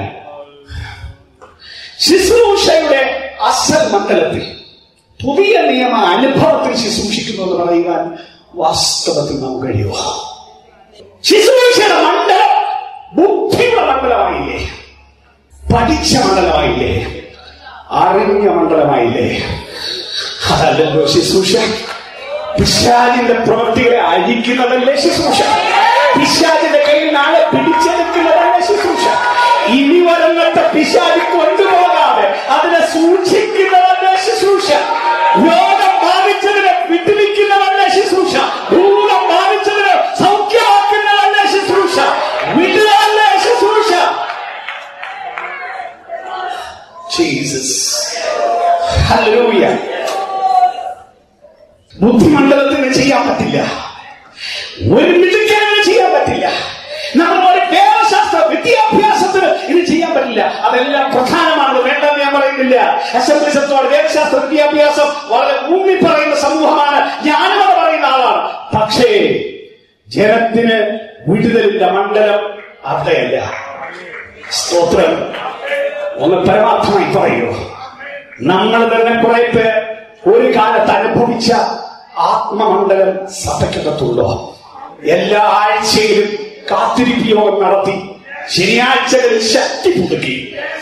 ശുശ്രൂഷയുടെ അസൽ മണ്ഡലത്തിൽ പുതിയ നിയമ അനുഭവത്തിൽ ശുശ്രൂഷിക്കുന്നു എന്ന് പറയുവാൻ വാസ്തവത്തിൽ നമുക്ക് കഴിയുമോ ശുശ്രൂഷയുടെ മണ്ഡലം ബുദ്ധിയുടെ മണ്ഡലമായില്ലേ പഠിച്ച മണ്ഡലമായില്ലേ അറിഞ്ഞ മണ്ഡലമായില്ലേ അതല്ലല്ലോ ശുശ്രൂഷ പിശാചിന്റെ പ്രവൃത്തികളെ അഴിക്കുന്നതല്ലേ ശുശ്രൂഷ പിശാചിന്റെ കയ്യിൽ നാളെ പിടിച്ചെടുക്കുന്നതല്ലേ ശുശ്രൂഷ ഇനി വരുന്നത്തെ പിശാചി കൊണ്ടുപോകാതെ അതിനെ സൂക്ഷിക്കുന്നതല്ലേ ശുശ്രൂഷ രോഗം ബാധിച്ചതിനെ വിട്ടുനിൽക്കുന്നതല്ലേ ശുശ്രൂഷ ഭൂതം ബാധിച്ചതിനെ സൗഖ്യമാക്കുന്നതല്ലേ ശുശ്രൂഷ വിടുതലല്ലേ ശുശ്രൂഷ ജീസസ് ഹല്ലേലൂയ ബുദ്ധിമണ്ഡലത്തിന് ചെയ്യാൻ പറ്റില്ല ഒരു മിടുക്കനും ചെയ്യാൻ പറ്റില്ല നമ്മൾ ഒരു വേദശാസ്ത്ര വിദ്യാഭ്യാസത്തിന് ഇത് ചെയ്യാൻ പറ്റില്ല അതെല്ലാം പ്രധാനമാണ് വേണ്ടെന്ന് ഞാൻ പറയുന്നില്ല അസംബ്ലിസത്തോട് വേദശാസ്ത്ര വിദ്യാഭ്യാസം വളരെ ഊന്നി പറയുന്ന സമൂഹമാണ് ഞാനും പറയുന്ന ആളാണ് പക്ഷേ ജനത്തിന് വിടുതലിന്റെ മണ്ഡലം അവിടെയല്ല സ്തോത്രം ഒന്ന് പരമാർത്ഥമായി പറയൂ നമ്മൾ തന്നെ കുറെ പേർ ഒരു കാലത്ത് അനുഭവിച്ച ആത്മമണ്ഡലം സഭയ്ക്കകത്തുള്ളോ എല്ലാ ആഴ്ചയിലും കാത്തിരിപ്പ് യോഗം നടത്തി ശനിയാഴ്ചകളിൽ ശക്തി പുതുക്കി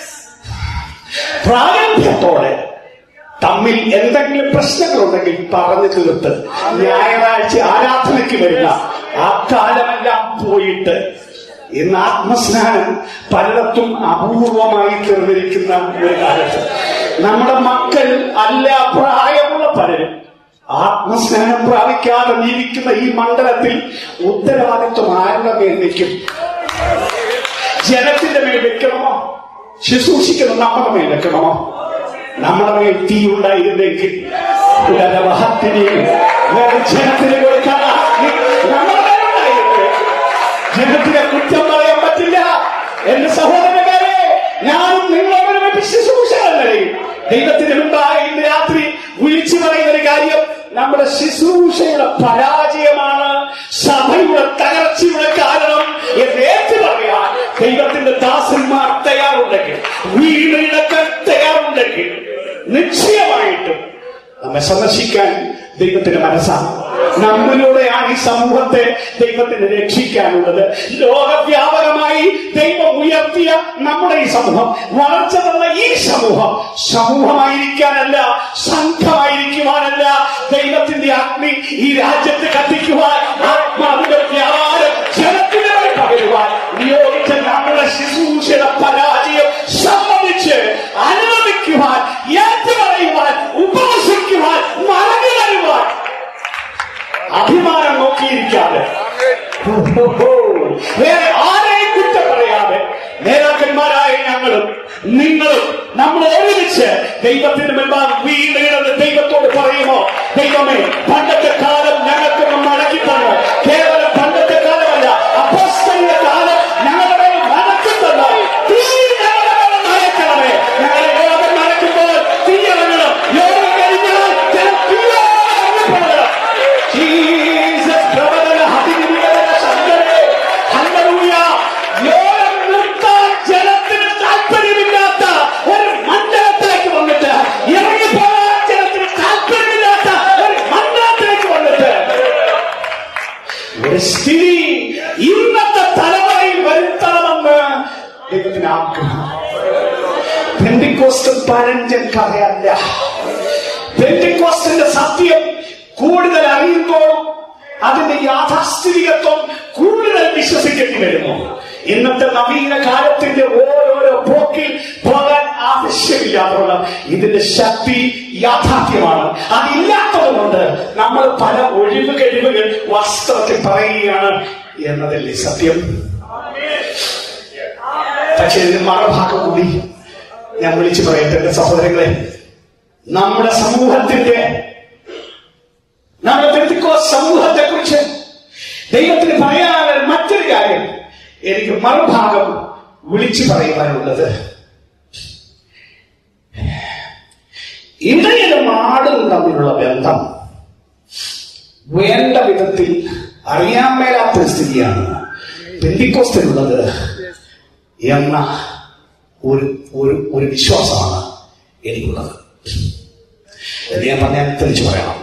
പ്രാരംഭത്തോടെ തമ്മിൽ എന്തെങ്കിലും പ്രശ്നങ്ങളുണ്ടെങ്കിൽ പറഞ്ഞു തീർത്ത് ഞായറാഴ്ച ആരാധനയ്ക്ക് വരുന്ന ആ കാലമെല്ലാം പോയിട്ട് ഇന്ന് ആത്മസ്നാനം പലയിടത്തും അപൂർവമായി തീർന്നിരിക്കുന്ന ഒരു കാലത്ത് നമ്മുടെ മക്കൾ അല്ല പ്രായമുള്ള പലരും ആത്മസ്നാനം പ്രാപിക്കാതെ ജീവിക്കുന്ന ഈ മണ്ഡലത്തിൽ ഉത്തരവാദിത്വം ആരുടെ മേൽ നിൽക്കും ജനത്തിന്റെ മേൽ വെക്കണമോ ശുശ്രൂഷിക്കണം നമ്മുടെ മേൽ വെക്കണമോ നമ്മുടെ മേൽ തീ ഉണ്ടായിരുന്നെങ്കിൽ ഉലരവഹത്തിന് വേറെ ജനത്തിന് കൊടുക്കാൻ നമ്മുടെ മേലുണ്ടായിരുന്നു ജനത്തിനെ കുറ്റം പറയാൻ പറ്റില്ല എന്റെ സഹോദരന്മാരെ ഞാനും നിങ്ങളോട് ശുശ്രൂഷകളല്ലേ ദൈവത്തിന് മുമ്പായി ഇന്ന് രാത്രി വിളിച്ചു പറയുന്ന ഒരു കാര്യം നമ്മുടെ ശുശ്രൂഷയുടെ പരാജയമാണ് സഭയുടെ തകർച്ചയുടെ കാരണം എന്ന് ഏറ്റു പറയാൻ ദൈവത്തിന്റെ ദാസന്മാർ തയ്യാറുണ്ടെങ്കിൽ വീടിനൊക്കെ തയ്യാറുണ്ടെങ്കിൽ നിശ്ചയമായിട്ടും നമ്മെ സന്ദർശിക്കാൻ ദൈവത്തിന്റെ മനസ്സാണ് നമ്മിലൂടെയാണ് ഈ സമൂഹത്തെ ദൈവത്തിന് രക്ഷിക്കാനുള്ളത് ലോകവ്യാപകമായി ദൈവം ഉയർത്തിയ നമ്മുടെ ഈ സമൂഹം വളർച്ച തന്ന ഈ സമൂഹം സമൂഹമായിരിക്കാനല്ല സംഘമായിരിക്കുവാനല്ല ദൈവത്തിന്റെ അഗ്നി ഈ രാജ്യത്ത് കത്തിക്കുവാൻ ആത്മാവിന്റെ വ്യാപാരം ജനത്തിന് മേൽ പകരുവാൻ നിയോഗിച്ച നമ്മുടെ ശുശ്രൂഷയുടെ പരാജയം സമ്മതിച്ച് അനുവദിക്കുവാൻ ഏറ്റുപറയുവാൻ ഉപവസിക്കുവാൻ മറഞ്ഞു തരുവാൻ അഭിമാനം നോക്കിയിരിക്കാതെ വേറെ ആരെയും കുറ്റം പറയാതെ നേതാക്കന്മാരായ ഞങ്ങളും നിങ്ങളും നമ്മൾ ഒരുമിച്ച് ദൈവത്തിന്റെ മുൻപാകെ വീണിടുന്ന ദൈവത്തോട് പറയുമോ ദൈവമേ പണ്ടത്തെ കാലം ഞങ്ങൾക്ക് മടക്കി തന്നു കേവലം പണ്ടത്തെ കാലമല്ല അപ്പോസ്തലിന്റെ കാലം ഞങ്ങളുടെ മേൽ മടക്കി തന്നു തീ ഞങ്ങളുടെ മേൽ നനയ്ക്കണമേ ഞങ്ങളെ യോഗം നടക്കുമ്പോൾ തീ ഇറങ്ങണം യോഗം കഴിഞ്ഞാൽ ജനം തീയോടെ ഇറങ്ങപ്പെടണം ജീസസ് പ്രവചന അതിനിവേദന ശങ്കരേ ഹല്ലേലൂയ യോഗം നിർത്താൻ ജനത്തിന് താല്പര്യമില്ലാത്ത ഒരു മണ്ഡലത്തിലേക്ക് വന്നിട്ട് ഇറങ്ങിപ്പോകാൻ ജനത്തിന് താല്പര്യമില്ലാത്ത ഒരു മണ്ഡലത്തിലേക്ക് വന്നിട്ട് ഒരു സ്ഥിതി ഇന്നത്തെ തലമുറയിൽ വരുത്തണമെന്ന് ദൈവത്തിന് ആഗ്രഹം പെന്തിക്കോസ്റ്റ് പഴഞ്ചൻ കഥയല്ല പെന്തിക്കോസ്റ്റിന്റെ സത്യം കൂടുതൽ അറിയുമ്പോഴും അതിന്റെ യാഥാസ്ഥിതികത്വം കൂടുതൽ വിശ്വസിക്കേണ്ടി വരുന്നു ഇന്നത്തെ നവീന കാലത്തിന്റെ ഓരോരോ പോക്കിൽ പോകാൻ ആവശ്യമില്ലാത്തതുകൊണ്ട് ഇതിന്റെ ശക്തി യാഥാർത്ഥ്യമാണ് അതില്ലാത്തതുകൊണ്ട് നമ്മൾ പല ഒഴിവ് കഴിവുകൾ വാസ്തവത്തിൽ പറയുകയാണ് എന്നതല്ലേ സത്യം പക്ഷേ ഇതിന് മറുഭാഗം കൂടി ഞാൻ വിളിച്ചു പറയട്ടെ എന്റെ സഹോദരങ്ങളെ നമ്മുടെ സമൂഹത്തിന്റെ നമ്മുടെ പെന്തിക്കോ സമൂഹത്തെ കുറിച്ച് ദൈവത്തിന് പറയാനുള്ള മറ്റൊരു കാര്യം എനിക്ക് മറുഭാഗം വിളിച്ചു പറയുവാനുള്ളത് ഇടയിലും ആടും തമ്മിലുള്ള ബന്ധം വേണ്ട വിധത്തിൽ അറിയാൻ മേലാത്ത സ്ഥിതിയാണ് പെന്തിക്കോസ്തിലുള്ളത് എന്ന ഒരു ഒരു ഒരു വിശ്വാസമാണ് എനിക്കുള്ളത് എന്ന് ഞാൻ പറഞ്ഞാൽ തെളിച്ചു പറയണം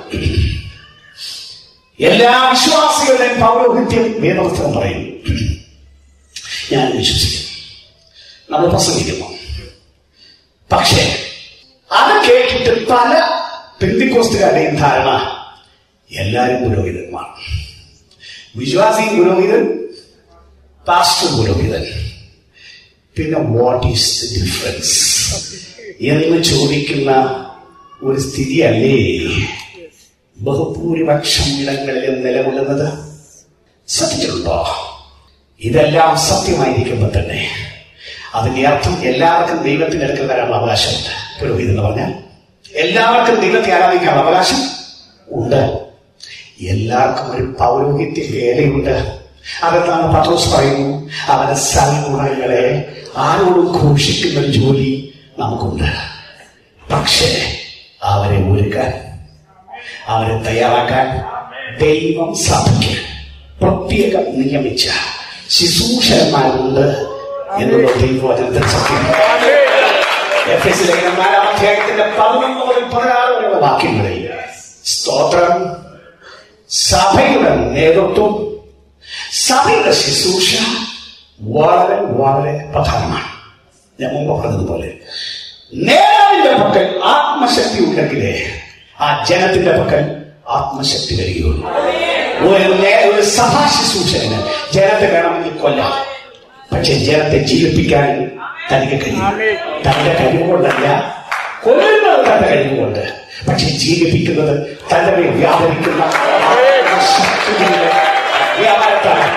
എല്ലാ വിശ്വാസികളുടെയും പൗരോഹിത്യം വേദവസ്ത്രം പറയും ഞാൻ വിശ്വസിക്കുന്നു നമ്മൾ പ്രസംഗിക്കുന്നു പക്ഷേ അത് കേട്ടിട്ട് പല പെന്തിക്കോസ്തുകാരുടെയും ധാരണ എല്ലാവരും പുരോഹിതന്മാർ വിശ്വാസി പുരോഹിതൻ പാസ്റ്റർ പുരോഹിതൻ പിന്നെ വാട്ട് ഈസ് ദ ഡിഫറൻസ് എന്ന് ചോദിക്കുന്ന ഒരു സ്ഥിതിയല്ലേ ബഹുഭൂരിപക്ഷം ഇടങ്ങളിലും നിലകൊള്ളുന്നത് സത്യത്തിലുണ്ടോ ഇതെല്ലാം സത്യമായിരിക്കുമ്പോൾ തന്നെ അതിന്റെ അർത്ഥം എല്ലാവർക്കും ദൈവത്തിന്റെ അടുക്കൽ വരാനുള്ള അവകാശമുണ്ട് പുരോഹിതൻ എന്ന് പറഞ്ഞാൽ എല്ലാവർക്കും ദൈവത്തെ ആരാധിക്കാനുള്ള അവകാശം ഉണ്ട് എല്ലാവർക്കും ഒരു പൗരോഹിത്യ വേലയുണ്ട് അതെന്താണ് പത്രോസ് പറയുന്നു അവന്റെ സൽഗുണങ്ങളെ ആരോടും ഘോഷിക്കുന്ന ഒരു ജോലി നമുക്കുണ്ട് പക്ഷേ അവരെ ഒരുക്കാൻ അവരെ തയ്യാറാക്കാൻ ദൈവം സഭയ്ക്ക് പ്രത്യേകം നിയമിച്ച ശുശ്രൂഷന്മാരുണ്ട് എന്നുള്ള ദൈവവചനത്തിൽ സത്യം എഫ് എസ് ലേഖനം നാലാം അധ്യായത്തിന്റെ പതിനൊന്ന് മുതൽ പതിനാറ് വരെയുള്ള വാക്യങ്ങളിൽ സ്തോത്രം സഭയുടെ നേതൃത്വം സഭയുടെ ശുശ്രൂഷ വളരെ വളരെ പ്രധാനമാണ് ഞാൻ മുമ്പ് പറഞ്ഞതുപോലെ നേതാവിന്റെ പക്കൽ ആത്മശക്തി ഉണ്ടെങ്കിലേ ആ ജനത്തിന്റെ പക്കൽ ആത്മശക്തി വരികയുള്ളൂ ഒരു നേ- ഒരു സഭാ ശുശ്രൂഷകന് ജനത്തെ വേണമെങ്കിൽ കൊല്ലാം പക്ഷെ ജനത്തെ ജീവിപ്പിക്കാൻ തനിക്ക് കഴിയും തന്റെ കഴിവുകൊണ്ടല്ല കൊല്ലുന്നത് തന്റെ കഴിവുകൊണ്ട് പക്ഷെ ജീവിപ്പിക്കുന്നത് തന്റെ മേൽ വ്യാപരിക്കുന്ന ആത്മശക്തിയുടെ വ്യാപാരത്താണ്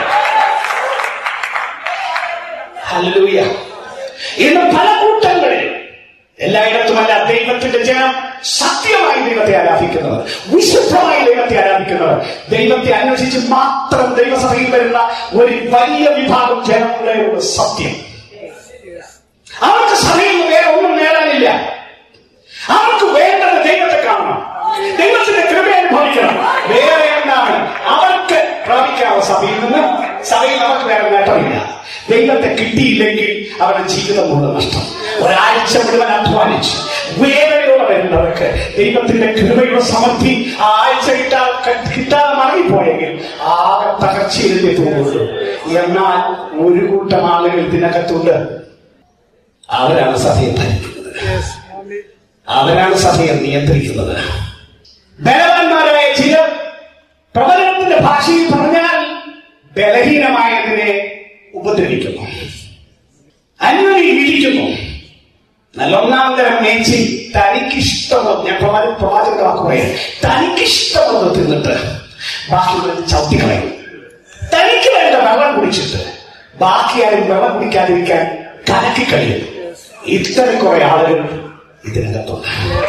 ഹല്ലേലൂയ ഇന്ന് പല കൂട്ടങ്ങളിൽ എല്ലായിടത്തുമല്ല ദൈവത്തിന്റെ ജനം സത്യമായി ദൈവത്തെ ആരാധിക്കുന്നവർ വിശുദ്ധമായി ദൈവത്തെ ആരാധിക്കുന്നവർ ദൈവത്തെ അന്വേഷിച്ച് മാത്രം ദൈവസഭയിൽ വരുന്ന ഒരു വലിയ വിഭാഗം ജനങ്ങളുടെ ഒരു സത്യം അവർക്ക് സഭയിൽ നിന്ന് വേറെ ഒന്നും നേടാനില്ല അവർക്ക് വേണ്ടത് ദൈവത്തെ കാണണം ദൈവത്തിന്റെ കൃപ അനുഭവിക്കണം വേറെ എന്താണ് അവർക്ക് പ്രാപിക്കാവുന്ന സഭയിൽ നിന്ന് സഭയിൽ അവർക്ക് വേറെ നേട്ടമില്ല ദൈവത്തെ കിട്ടിയില്ലെങ്കിൽ അവരുടെ ജീവിതം മുഴുവൻ നഷ്ടം ഒരാഴ്ച മുഴുവൻ അധ്വാനിച്ച് വേദനയോടെ വരുന്നവർക്ക് ദൈവത്തിന്റെ കൃപയുടെ സമൃദ്ധി ആ ആഴ്ച കിട്ടാ കിട്ടാതെ മടങ്ങിപ്പോയെങ്കിൽ ആകെ തകർച്ചയിലേക്ക് പോകുള്ളൂ എന്നാൽ ഒരു കൂട്ടം ആളുകൾ ഇതിനകത്തുണ്ട് അവരാണ് സഭയെ ഭരിക്കുന്നത് അവരാണ് സഭയെ നിയന്ത്രിക്കുന്നത് ബലവാന്മാരായ ചിലർ പ്രവചനത്തിന്റെ ഭാഷയിൽ പറഞ്ഞാൽ ബലഹീനമായതിനെ ഉപദ്രവിക്കുന്നു അന്വരി ഇടിക്കുന്നു നല്ല ഒന്നാം തരം മേച്ചി തനിക്കിഷ്ടമുള്ളത് ഞാൻ പ്രവാചക പ്രവാചകന്റെ വാക്ക് പറയാം തനിക്കിഷ്ടമുള്ളത് തിന്നിട്ട് ബാക്കിയുള്ളത് ചവിട്ടിക്കളയും തനിക്ക് വേണ്ട വെള്ളം കുടിച്ചിട്ട് ബാക്കി ആരും വെള്ളം കുടിക്കാതിരിക്കാൻ കലക്കി കഴിയും ഇത്തരം കുറെ ആളുകൾ ഇതിനകത്തുണ്ട്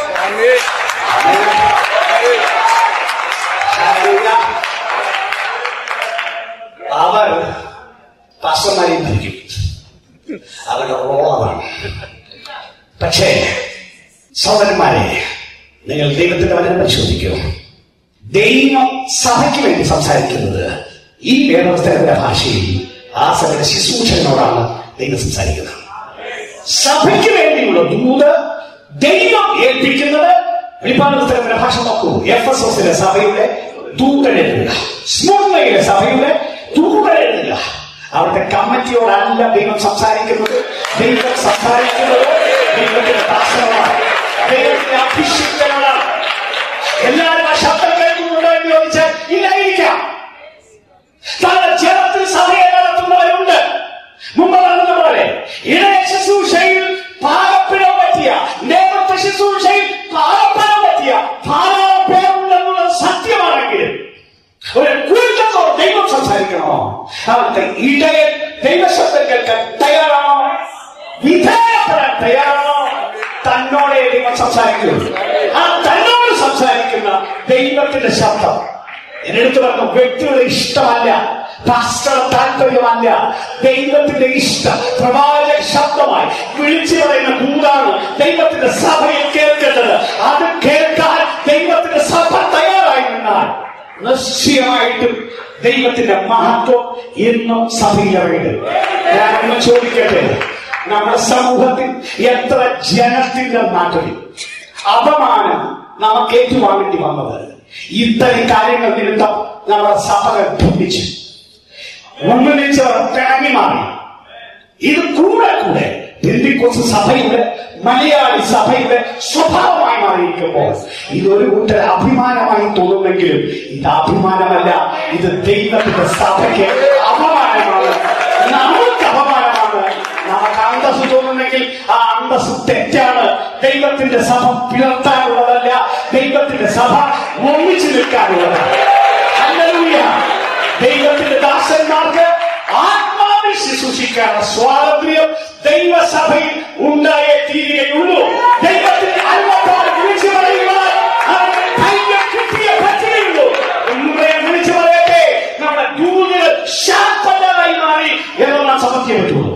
ഹല്ലേലൂയ. അവർ പാസ്റ്റർമാരെയും ഭരിക്കും അവരുടെ റോൾ അതാണ് പക്ഷേ സഹോദരന്മാരെ നിങ്ങൾ ദൈവത്തിന്റെ വചനം പരിശോധിക്കൂ ദൈവം സഭയ്ക്ക് വേണ്ടി സംസാരിക്കുന്നത് ഈ വേദവസ്ഥയുടെ ഭാഷയിൽ ആ സഭയുടെ ശുശ്രൂഷകനോടാണ് ദൈവം സംസാരിക്കുന്നത് സഭയ്ക്ക് വേണ്ടിയുള്ള ദൂത് ദൈവം ഏൽപ്പിക്കുന്നത് വെളിപ്പാട് പുസ്തകത്തിന്റെ ഭാഷ നോക്കൂ എഫ് എസ് എസിലെ സഭയുടെ ദൂതൻ എഴുതുക സ്മൂർണയിലെ സഭയുടെ ദൂതൻ എഴുതുക അവിടുത്തെ കമ്മിറ്റിയോടല്ല ദൈവം സംസാരിക്കുന്നത് ദൈവം സംസാരിക്കുന്നത് ദൈവത്തിന്റെ ദാസനോടാണ് ദൈവത്തിന്റെ അഭിഷിക്തനോടാണ് എല്ലാവരും ആ ശബ്ദം കേൾക്കുന്നുണ്ടോ എന്ന് ചോദിച്ചാൽ ഇല്ലായിരിക്കാം തന്റെ ജനത്തിൽ സഭയെ നടത്തുന്നവരുണ്ട് മുമ്പ് പറഞ്ഞ പോലെ ഇടയ ശുശ്രൂഷയിൽ പാകപ്പിഴം പറ്റിയ നേതൃത്വ ശുശ്രൂഷയിൽ പാകപ്പിഴം പറ്റിയ ധാരാളം പേരുണ്ടെന്നുള്ളത് സത്യമാണെങ്കിൽ ഒരു കൂട്ടത്തോട് ദൈവം സംസാരിക്കണോ അവർക്ക് ഇടയൻ ദൈവശബ്ദം കേൾക്കാൻ തയ്യാറാണോ വിധേയപ്പെടാൻ തയ്യാറാണോ തന്നോടെ ദൈവം സംസാരിക്കുന്നു ആ തന്നോട് സംസാരിക്കുന്ന ദൈവത്തിന്റെ ശബ്ദം എന്നെടുത്ത് പറഞ്ഞ വ്യക്തികളെ ഇഷ്ടമല്ല പാസ്റ്റർ താല്പര്യമല്ല ദൈവത്തിന്റെ ഇഷ്ടം പ്രവാചക ശബ്ദമായി വിളിച്ചു പറയുന്ന കൂടാണ് ദൈവത്തിന്റെ സഭയിൽ കേൾക്കേണ്ടത് അത് കേൾക്കാൻ ദൈവത്തിന്റെ സഭ തയ്യാറായി നിന്നാൽ നിശ്ചയമായിട്ടും ദൈവത്തിന്റെ മഹത്വം ഇന്നും സഭയിലറിയത് ഞാനൊന്ന് ചോദിക്കട്ടെ നമ്മുടെ സമൂഹത്തിൽ എത്ര ജനത്തിന്റെ നാട്ടിൽ അപമാനം നമുക്ക് ഏറ്റുവാങ്ങേണ്ടി വന്നത് ഇത്തരം കാര്യങ്ങൾ നിമിത്തം നമ്മുടെ സഭകൾ ഭിന്നിച്ചു ഒന്നിച്ചവർ തിളങ്ങി മാറി ഇത് കൂടെ കൂടെ പെന്തിക്കോസ് സഭയുടെ മലയാളി സഭയുടെ സ്വഭാവമായി മാറിയിരിക്കുമ്പോൾ ഇതൊരു കൂട്ടർ അഭിമാനമായി തോന്നുമെങ്കിലും ഇത് അഭിമാനമല്ല ഇത് ദൈവത്തിന്റെ സഭയ്ക്ക് അപമാനമാണ് നമുക്ക് അപമാനമാണ് നമുക്ക് അന്തസ് തോന്നുന്നെങ്കിൽ ആ അന്തസ് തെറ്റാണ് ദൈവത്തിന്റെ സഭ പിളർത്താനുള്ളതല്ല ദൈവത്തിന്റെ സഭ ഒന്നിച്ചു നിൽക്കാനുള്ളതാണ് ഹല്ലേലൂയ. ദൈവത്തിന്റെ ദാസന്മാർക്ക് ആത്മാവിൽ ശുശ്രൂഷിക്കാനുള്ള സ്വാതന്ത്ര്യം ദൈവസഭയിൽ ഉണ്ടായേ തീരുകയുള്ളൂ ദൈവത്തിന്റെ അൽവത്താൽ വിളിച്ചു പറയുവാൻ അവർക്ക് ധൈര്യം കിട്ടിയേ പറ്റുകയുള്ളൂ ഒന്നുകൂടെ ഞാൻ വിളിച്ചു പറയട്ടെ നമ്മുടെ ദൂതകൾ ശാന്തരായി മാറി എന്നുള്ള സമർത്തിയേ പറ്റുള്ളൂ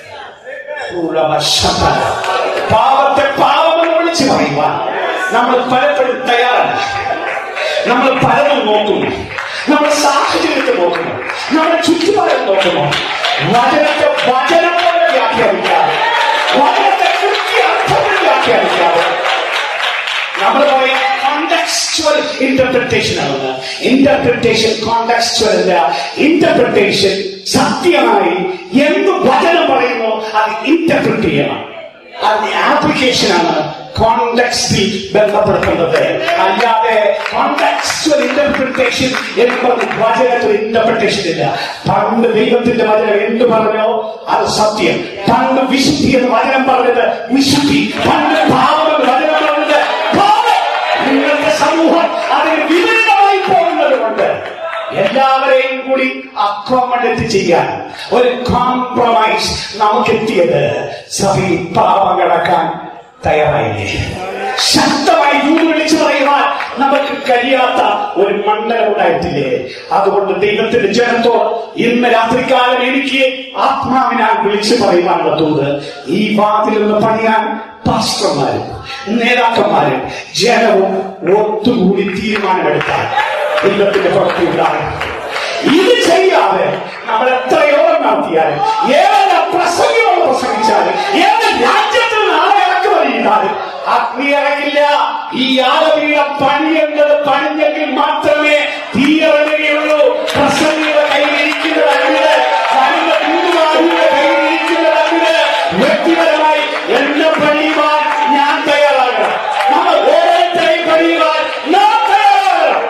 ഉള്ളവശത. പാവത്തെ പാവമെന്ന് വിളിച്ചു പറയുവാൻ നമ്മൾ പലപ്പോഴും തയ്യാറല്ല നമ്മൾ പലതും നോക്കുന്നു നമ്മുടെ സാഹചര്യത്തെ നോക്കുന്നു നമ്മുടെ ചുറ്റുപാടും നോക്കുന്നു വചനത്തെ വചനം പോലെ വ്യാഖ്യാനിക്കാതെ വചനത്തെ കൃത്യ അർത്ഥത്തിൽ വ്യാഖ്യാനിക്കാതെ നമ്മൾ പറയും കോണ്ടക്സ്റ്റുവൽ ഇന്റർപ്രിട്ടേഷൻ ആണ് ഇന്റർപ്രിട്ടേഷൻ കോണ്ടക്സ്റ്റുവൽ അല്ല ഇന്റർപ്രിട്ടേഷൻ സത്യമായി എന്ത് വചനം പറയുന്നു അത് ഇന്റർപ്രിറ്റ് ചെയ്യണം അതിന്റെ ആപ്ലിക്കേഷൻ ആണ് കോണ്ടക്സ്റ്റിൽ ബന്ധപ്പെടുത്തുന്നത് അല്ലാതെ കോണ്ടക്സ്റ്റുവൽ ഇന്റർപ്രിട്ടേഷൻ എന്ന് പറഞ്ഞ് വചനത്തിൽ ഇന്റർപ്രിട്ടേഷൻ ഇല്ല പണ്ട് ദൈവത്തിന്റെ വചനം എന്ത് പറഞ്ഞോ അത് സത്യം പണ്ട് വിശുദ്ധി എന്ന് വചനം പറഞ്ഞത് വിശുദ്ധി പണ്ട് പാപം എന്ന് വചനം പറഞ്ഞത് പാപം ഇന്നത്തെ സമൂഹം അതിന് വിപരീതമായി പോകുന്നത് കൊണ്ട് എല്ലാവരെയും കൂടി അക്കോമഡേറ്റ് ചെയ്യാൻ ഒരു കോംപ്രമൈസ് നമുക്കെത്തിയത് സഭയിൽ പാപം കടക്കാൻ തയ്യാറായില്ലേ ശക്തമായി ദൂരം വിളിച്ചു പറയുവാൻ നമുക്ക് കഴിയാത്ത ഒരു മണ്ഡലം ഉണ്ടായിട്ടില്ലേ അതുകൊണ്ട് ദൈവത്തിന്റെ ജനത്തോട് ഇന്ന് രാത്രികാലം എനിക്ക് ആത്മാവിനാൽ വിളിച്ചു പറയുവാനുള്ള തോത് ഈ വാതിൽ നിന്ന് പണിയാൻ പാസ്റ്റർമാരും നേതാക്കന്മാരും ജനവും ഒത്തുകൂടി തീരുമാനമെടുത്താൽ ദൈവത്തിന്റെ പ്രവൃത്തി ഉണ്ടാകും ഇത് ചെയ്യാതെ നമ്മൾ എത്ര യോഗം നടത്തിയാലും ഏത് പ്രസംഗങ്ങൾ പ്രസംഗിച്ചാലും ഏത് രാജ്യത്തിൽ നാളെ ഇറക്കുമതി ചെയ്താലും അഗ്നി ഇറങ്ങില്ല ഈ ആലവീടെ പണിയെന്നത് പണിഞ്ഞെങ്കിൽ മാത്രമേ തീയിറങ്ങുകയുള്ളൂ പ്രസംഗിയുടെ കയ്യിലിരിക്കുന്നത് അങ്ങനെ വരുന്ന കൂട്ടുകാരുടെ കയ്യിലിരിക്കുന്നത് അങ്ങനെ വ്യക്തിപരമായി എന്നെ പണിയുവാൻ ഞാൻ തയ്യാറാകണം നമ്മൾ ഓരോരുത്തരെയും പണിയുവാൻ നാം തയ്യാറാകണം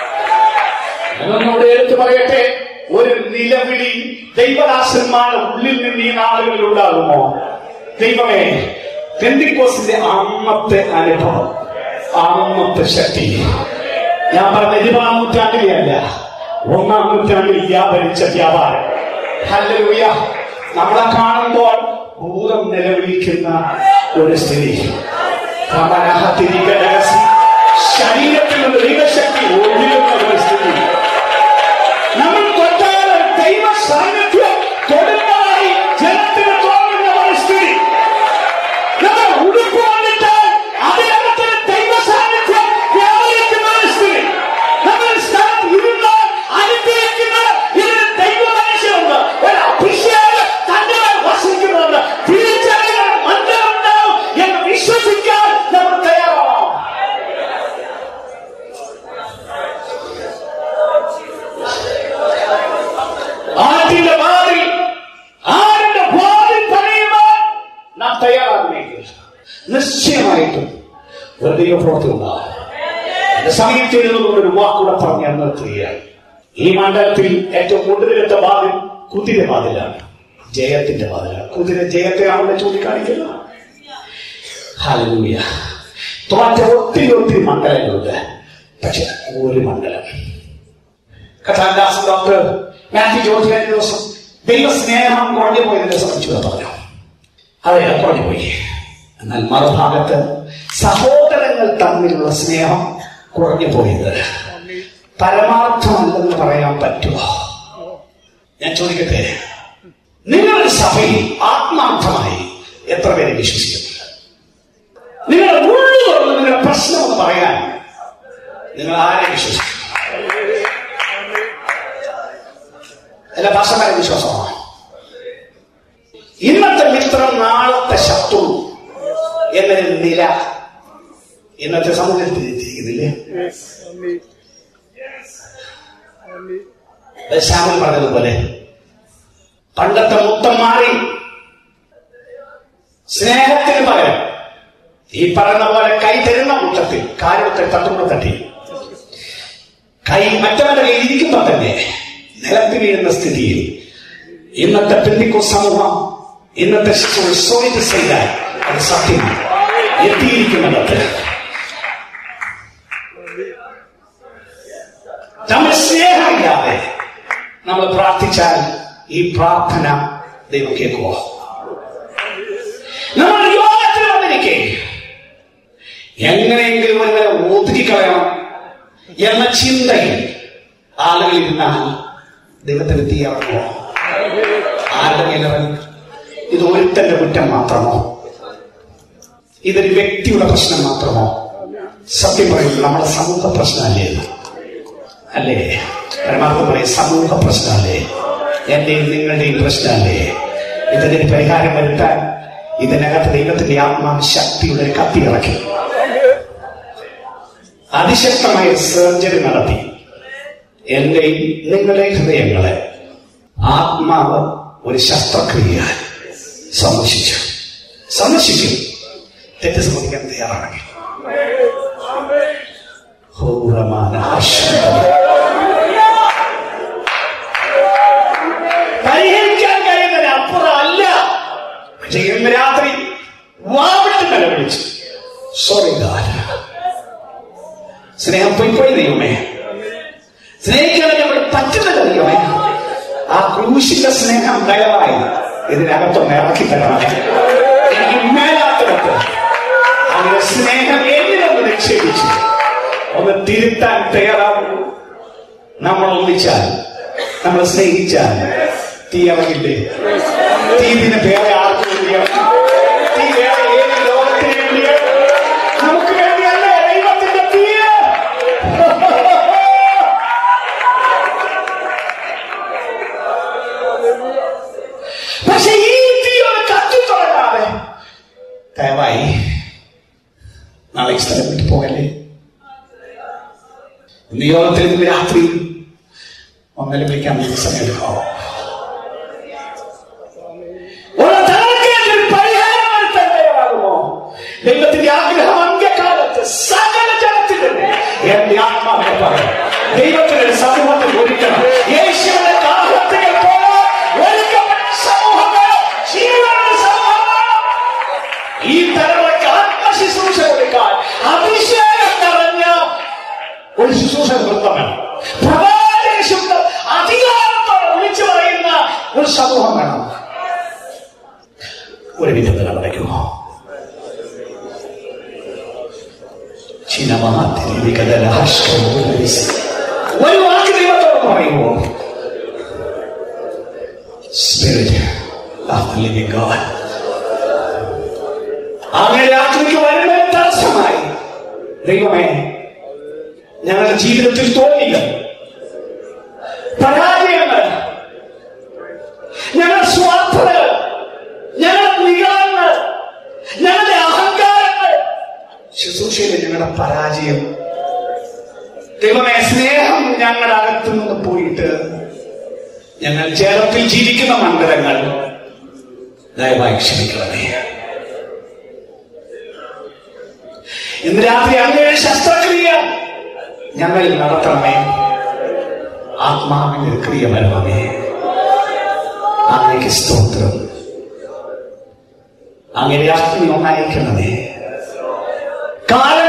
എന്നോട് എടുത്തു പറയട്ടെ ഒരു നിലവിളി ദൈവദാസന്മാരുടെ ഉള്ളിൽ നിന്ന് ഈ നാളുകളിൽ ഉണ്ടാകുമോ ദൈവമേ പെന്തിക്കോസിന്റെ അന്നത്തെ അനുഭവം അന്നത്തെ ശക്തി ഞാൻ പറഞ്ഞ ഇരുപതാം നൂറ്റാണ്ടിലെയല്ല ഒന്നാം നൂറ്റാണ്ടിൽ വ്യാപരിച്ച വ്യാപാരം ഹല്ലേലൂയ നമ്മളെ കാണുമ്പോൾ ഭൂതം നിലവിളിക്കുന്ന ഒരു സ്ഥിതി കമനഹത്തിരിക രഹസ്യം ശരീരത്തിൽ നിന്ന് ദൈവശക്തി ഒഴുകുന്ന ഒരു സ്ഥിതി നമ്മൾ തൊട്ടാൽ ദൈവ സാന്നിധ്യം തൊടുന്നതായി ജനത്തിന് തോന്നുന്ന ഒരു സ്ഥിതി നമ്മൾ ഉടുപ്പ് വന്നിട്ടാൽ അതിനകത്ത് ദൈവ സാന്നിധ്യം വ്യാപരിക്കുന്ന ഒരു സ്ഥിതി നമ്മൾ സ്ഥലത്ത് ഇരുന്നാൽ അനുഗ്രഹിക്കുന്ന ഇതിന് ദൈവ മനുഷ്യരുണ്ട് ഒരു അഭിഷേകം തന്റെ മേൽ വസിക്കുന്നുണ്ട് തിരിച്ചറിയാൻ മന്ത്രമുണ്ടാവും എന്ന് വിശ്വസിക്കാൻ നമ്മൾ തയ്യാറാവണം ആറ്റിന്റെ വാതിൽ ആരുടെ വാതിൽ പണിയുവാൻ നാം തയ്യാറാകുമെങ്കിൽ നിശ്ചയമായിട്ടും ഒരു ദൈവപ്രവൃത്തി ഉണ്ടാകും എന്റെ സമയത്ത് ഇരുന്നുകൊണ്ട് ഒരു വാക്കൂടെ പറഞ്ഞ് ഞാൻ നിർത്തുകയാണ് ഈ മണ്ഡലത്തിൽ ഏറ്റവും കൂടുതലെത്ത വാതിൽ കുതിര വാതിലാണ് ജയത്തിന്റെ വാതിലാണ് കുതിര ജയത്തെ അവിടെ ചൂണ്ടിക്കാണിക്കുന്നത് ഹല്ലേലൂയ തോറ്റ ഒത്തിരി ഒത്തിരി മണ്ഡലങ്ങളുണ്ട് പക്ഷെ ഒരു മണ്ഡലം കഥാദാസൻ ഡോക്ടർ മാത്യു ജോർജ് കഴിഞ്ഞ ദിവസം ദൈവസ്നേഹം കുറഞ്ഞു പോയതിനെ സംബന്ധിച്ച് പറഞ്ഞു അതെ കുറഞ്ഞു പോയി എന്നാൽ മറുഭാഗത്ത് സഹോദരങ്ങൾ തമ്മിലുള്ള സ്നേഹം കുറഞ്ഞു പോയത് പരമാർത്ഥമല്ലെന്ന് പറയാൻ പറ്റുമോ ഞാൻ ചോദിക്കട്ടെ നിങ്ങളുടെ സഭയിൽ ആത്മാർത്ഥമായി എത്ര പേരെ വിശ്വസിക്കുന്നുണ്ട് നിങ്ങളുടെ ഉള്ളു തുറന്ന് നിങ്ങളുടെ പ്രശ്നം ഒന്ന് പറയാൻ നിങ്ങൾ ആരെ വിശ്വസിക്കും എല്ലാ ഭാഷമാരെ വിശ്വാസമാണ് ഇന്നത്തെ മിത്രം നാളത്തെ ശത്രു എന്നൊരു നില ഇന്നത്തെ സമൂഹത്തിൽ എത്തിയിരിക്കുന്നില്ലേ ശ്യാമൻ പറഞ്ഞതുപോലെ പണ്ടത്തെ മുത്തം മാറി സ്നേഹത്തിന് പകരം ഈ പറയുന്ന പോലെ കൈ തരുന്ന മുട്ടത്തിൽ കാലുകൊക്കെ തട്ടുമ്പോൾ തട്ടി കൈ മറ്റവന്റെ കയ്യിൽ ഇരിക്കുമ്പോൾ തന്നെ നിലത്ത് വീഴുന്ന സ്ഥിതിയിൽ ഇന്നത്തെ പെന്തിക്കോ സമൂഹം ഇന്നത്തെ സോയിറ്റ് ചെയ്താൽ അത് സത്യമാണ് എത്തിയിരിക്കുന്നിടത്ത് നമ്മൾ സ്നേഹമില്ലാതെ നമ്മൾ പ്രാർത്ഥിച്ചാൽ ഈ പ്രാർത്ഥന ദൈവം കേൾക്കുമോ നമ്മൾ യോഗത്തിൽ വന്നിരിക്കെ എങ്ങനെയെങ്കിലും ഒരുവരെ ഒതുക്കിക്കളയണം എന്ന ചിന്തയിൽ ആളുകൾ ഇരുന്നാൽ ദൈവത്തിന് തീ ഇറങ്ങുമോ ആരുടെ മേലിറങ്ങി ഇത് ഒരുത്തന്റെ കുറ്റം മാത്രമോ ഇതൊരു വ്യക്തിയുടെ പ്രശ്നം മാത്രമോ സത്യം പറയുന്നത് നമ്മുടെ സമൂഹ പ്രശ്നമല്ലേ ഇത് അല്ലേ പരമാർത്ഥം പറയും സമൂഹ പ്രശ്നമല്ലേ എന്റെയും നിങ്ങളുടെയും പ്രശ്നമല്ലേ ഇതിന് പരിഹാരം വരുത്താൻ ഇതിനകത്ത് ദൈവത്തിന്റെ ആത്മാവ് ശക്തിയുടെ ഒരു കത്തി ഇറക്കി അതിശക്തമായ സർജറി നടത്തി എന്റെയും നിങ്ങളുടെയും ഹൃദയങ്ങളെ ആത്മാവ് ഒരു ശസ്ത്രക്രിയ സന്ദർശിച്ചു സന്ദർശിക്കും തെറ്റ് സമ്മതിക്കാൻ തയ്യാറാണെങ്കിൽ ഹോറമാന പരിഹരിക്കാൻ കഴിയുന്നതിന് അപ്പുറം അല്ല പക്ഷെ ഇന്ന് രാത്രി വാവിട്ട് നിലവിളിച്ചു സോറി സ്നേഹം പൊയ്പോയി ദൈവമേ സ്നേഹിക്കാൻ നമ്മൾ പറ്റുന്നത് ദൈവമേ ആ ക്രൂശിന്റെ സ്നേഹം ദയവായി ഇതിനകത്തൊന്ന് ഇറക്കി തരണമേ എനിക്ക് മേലാത്തിടത്ത് അങ്ങനെ സ്നേഹം എന്നിലൊന്ന് നിക്ഷേപിച്ചു ഒന്ന് തിരുത്താൻ തയ്യാറാവും നമ്മൾ ഒന്നിച്ചാൽ നമ്മൾ സ്നേഹിച്ചാൽ തീ ഇറങ്ങില്ലേ തീ ഇതിന് വേറെ ആർക്കും വേണ്ടിയാണ് തീ വേറെ ഏത് ലോകത്തിന് വേണ്ടിയാണ് നമുക്ക് വേണ്ടിയല്ലേ ദൈവത്തിന്റെ തീ പക്ഷെ ഈ തീ ഒന്ന് കത്തിത്തുടങ്ങാതെ ദയവായി നാളെ ഈ സ്ഥലം വിട്ടു പോകല്ലേ ഇന്ന് യോഗത്തിൽ ഇന്ന് രാത്രി ഒന്നര വിളിക്കാൻ നിങ്ങൾക്ക് സമയം എടുക്കാവോ ഒരു തലക്കേറ്റ് ഒരു പരിഹാരം വരുത്താൻ തയ്യാറാകുമോ ദൈവത്തിന്റെ ആഗ്രഹം അന്ത്യകാലത്ത് സകല ജനത്തിലും എന്റെ ആത്മാവിനെ പറയാം ദൈവത്തിന്റെ ഒരു സമൂഹത്തിൽ ഒരുക്കണം യേശുവിന്റെ ദാഹത്തിൽ പോലെ ഒരുക്കപ്പെട്ട സമൂഹങ്ങൾ ജീവനുള്ള സമൂഹങ്ങൾ ഈ തലമുറയ്ക്ക് ആത്മശുശ്രൂഷ കൊടുക്കാൻ അഭിഷേകം നിറഞ്ഞ ഒരു ശുശ്രൂഷ നൃത്തം വേണം പ്രവാചക ശബ്ദം അധികാരത്തോടെ വിളിച്ചു പറയുന്ന ഒരു സമൂഹം വേണം ഒരു വിധത്തിൽ നടക്കുമോ ഒരു വാക്ക് ദൈവത്തോട് പറയുമോ spirit of the living God അങ്ങനെ രാത്രിക്ക് വരുന്ന തടസ്സമായി ദൈവമേ ഞങ്ങളുടെ ജീവിതത്തിൽ തോന്നില്ല പരാജയങ്ങൾ ഞങ്ങളുടെ സ്വാർത്ഥതകൾ ഞങ്ങളുടെ നിഗളങ്ങൾ ഞങ്ങളുടെ അഹങ്കാരങ്ങൾ ശുശ്രൂഷയിലെ ഞങ്ങളുടെ പരാജയം ദൈവമേ സ്നേഹം ഞങ്ങളുടെ അകത്തു നിന്ന് പോയിട്ട് ഞങ്ങൾ ചേർത്തിൽ ജീവിക്കുന്ന മണ്ഡലങ്ങൾ ദയവായി ക്ഷമിക്കണമേ ഇന്ന് രാത്രി അങ്ങയുടെ ശസ്ത്രക്രിയ ഞങ്ങളിൽ നടത്തണമേ ആത്മാവിന്റെ ക്രിയ വരണമേ അങ്ങേക്ക് സ്തോത്രം അങ്ങനെ രാത്രി ഒന്നയക്കണമേ കാല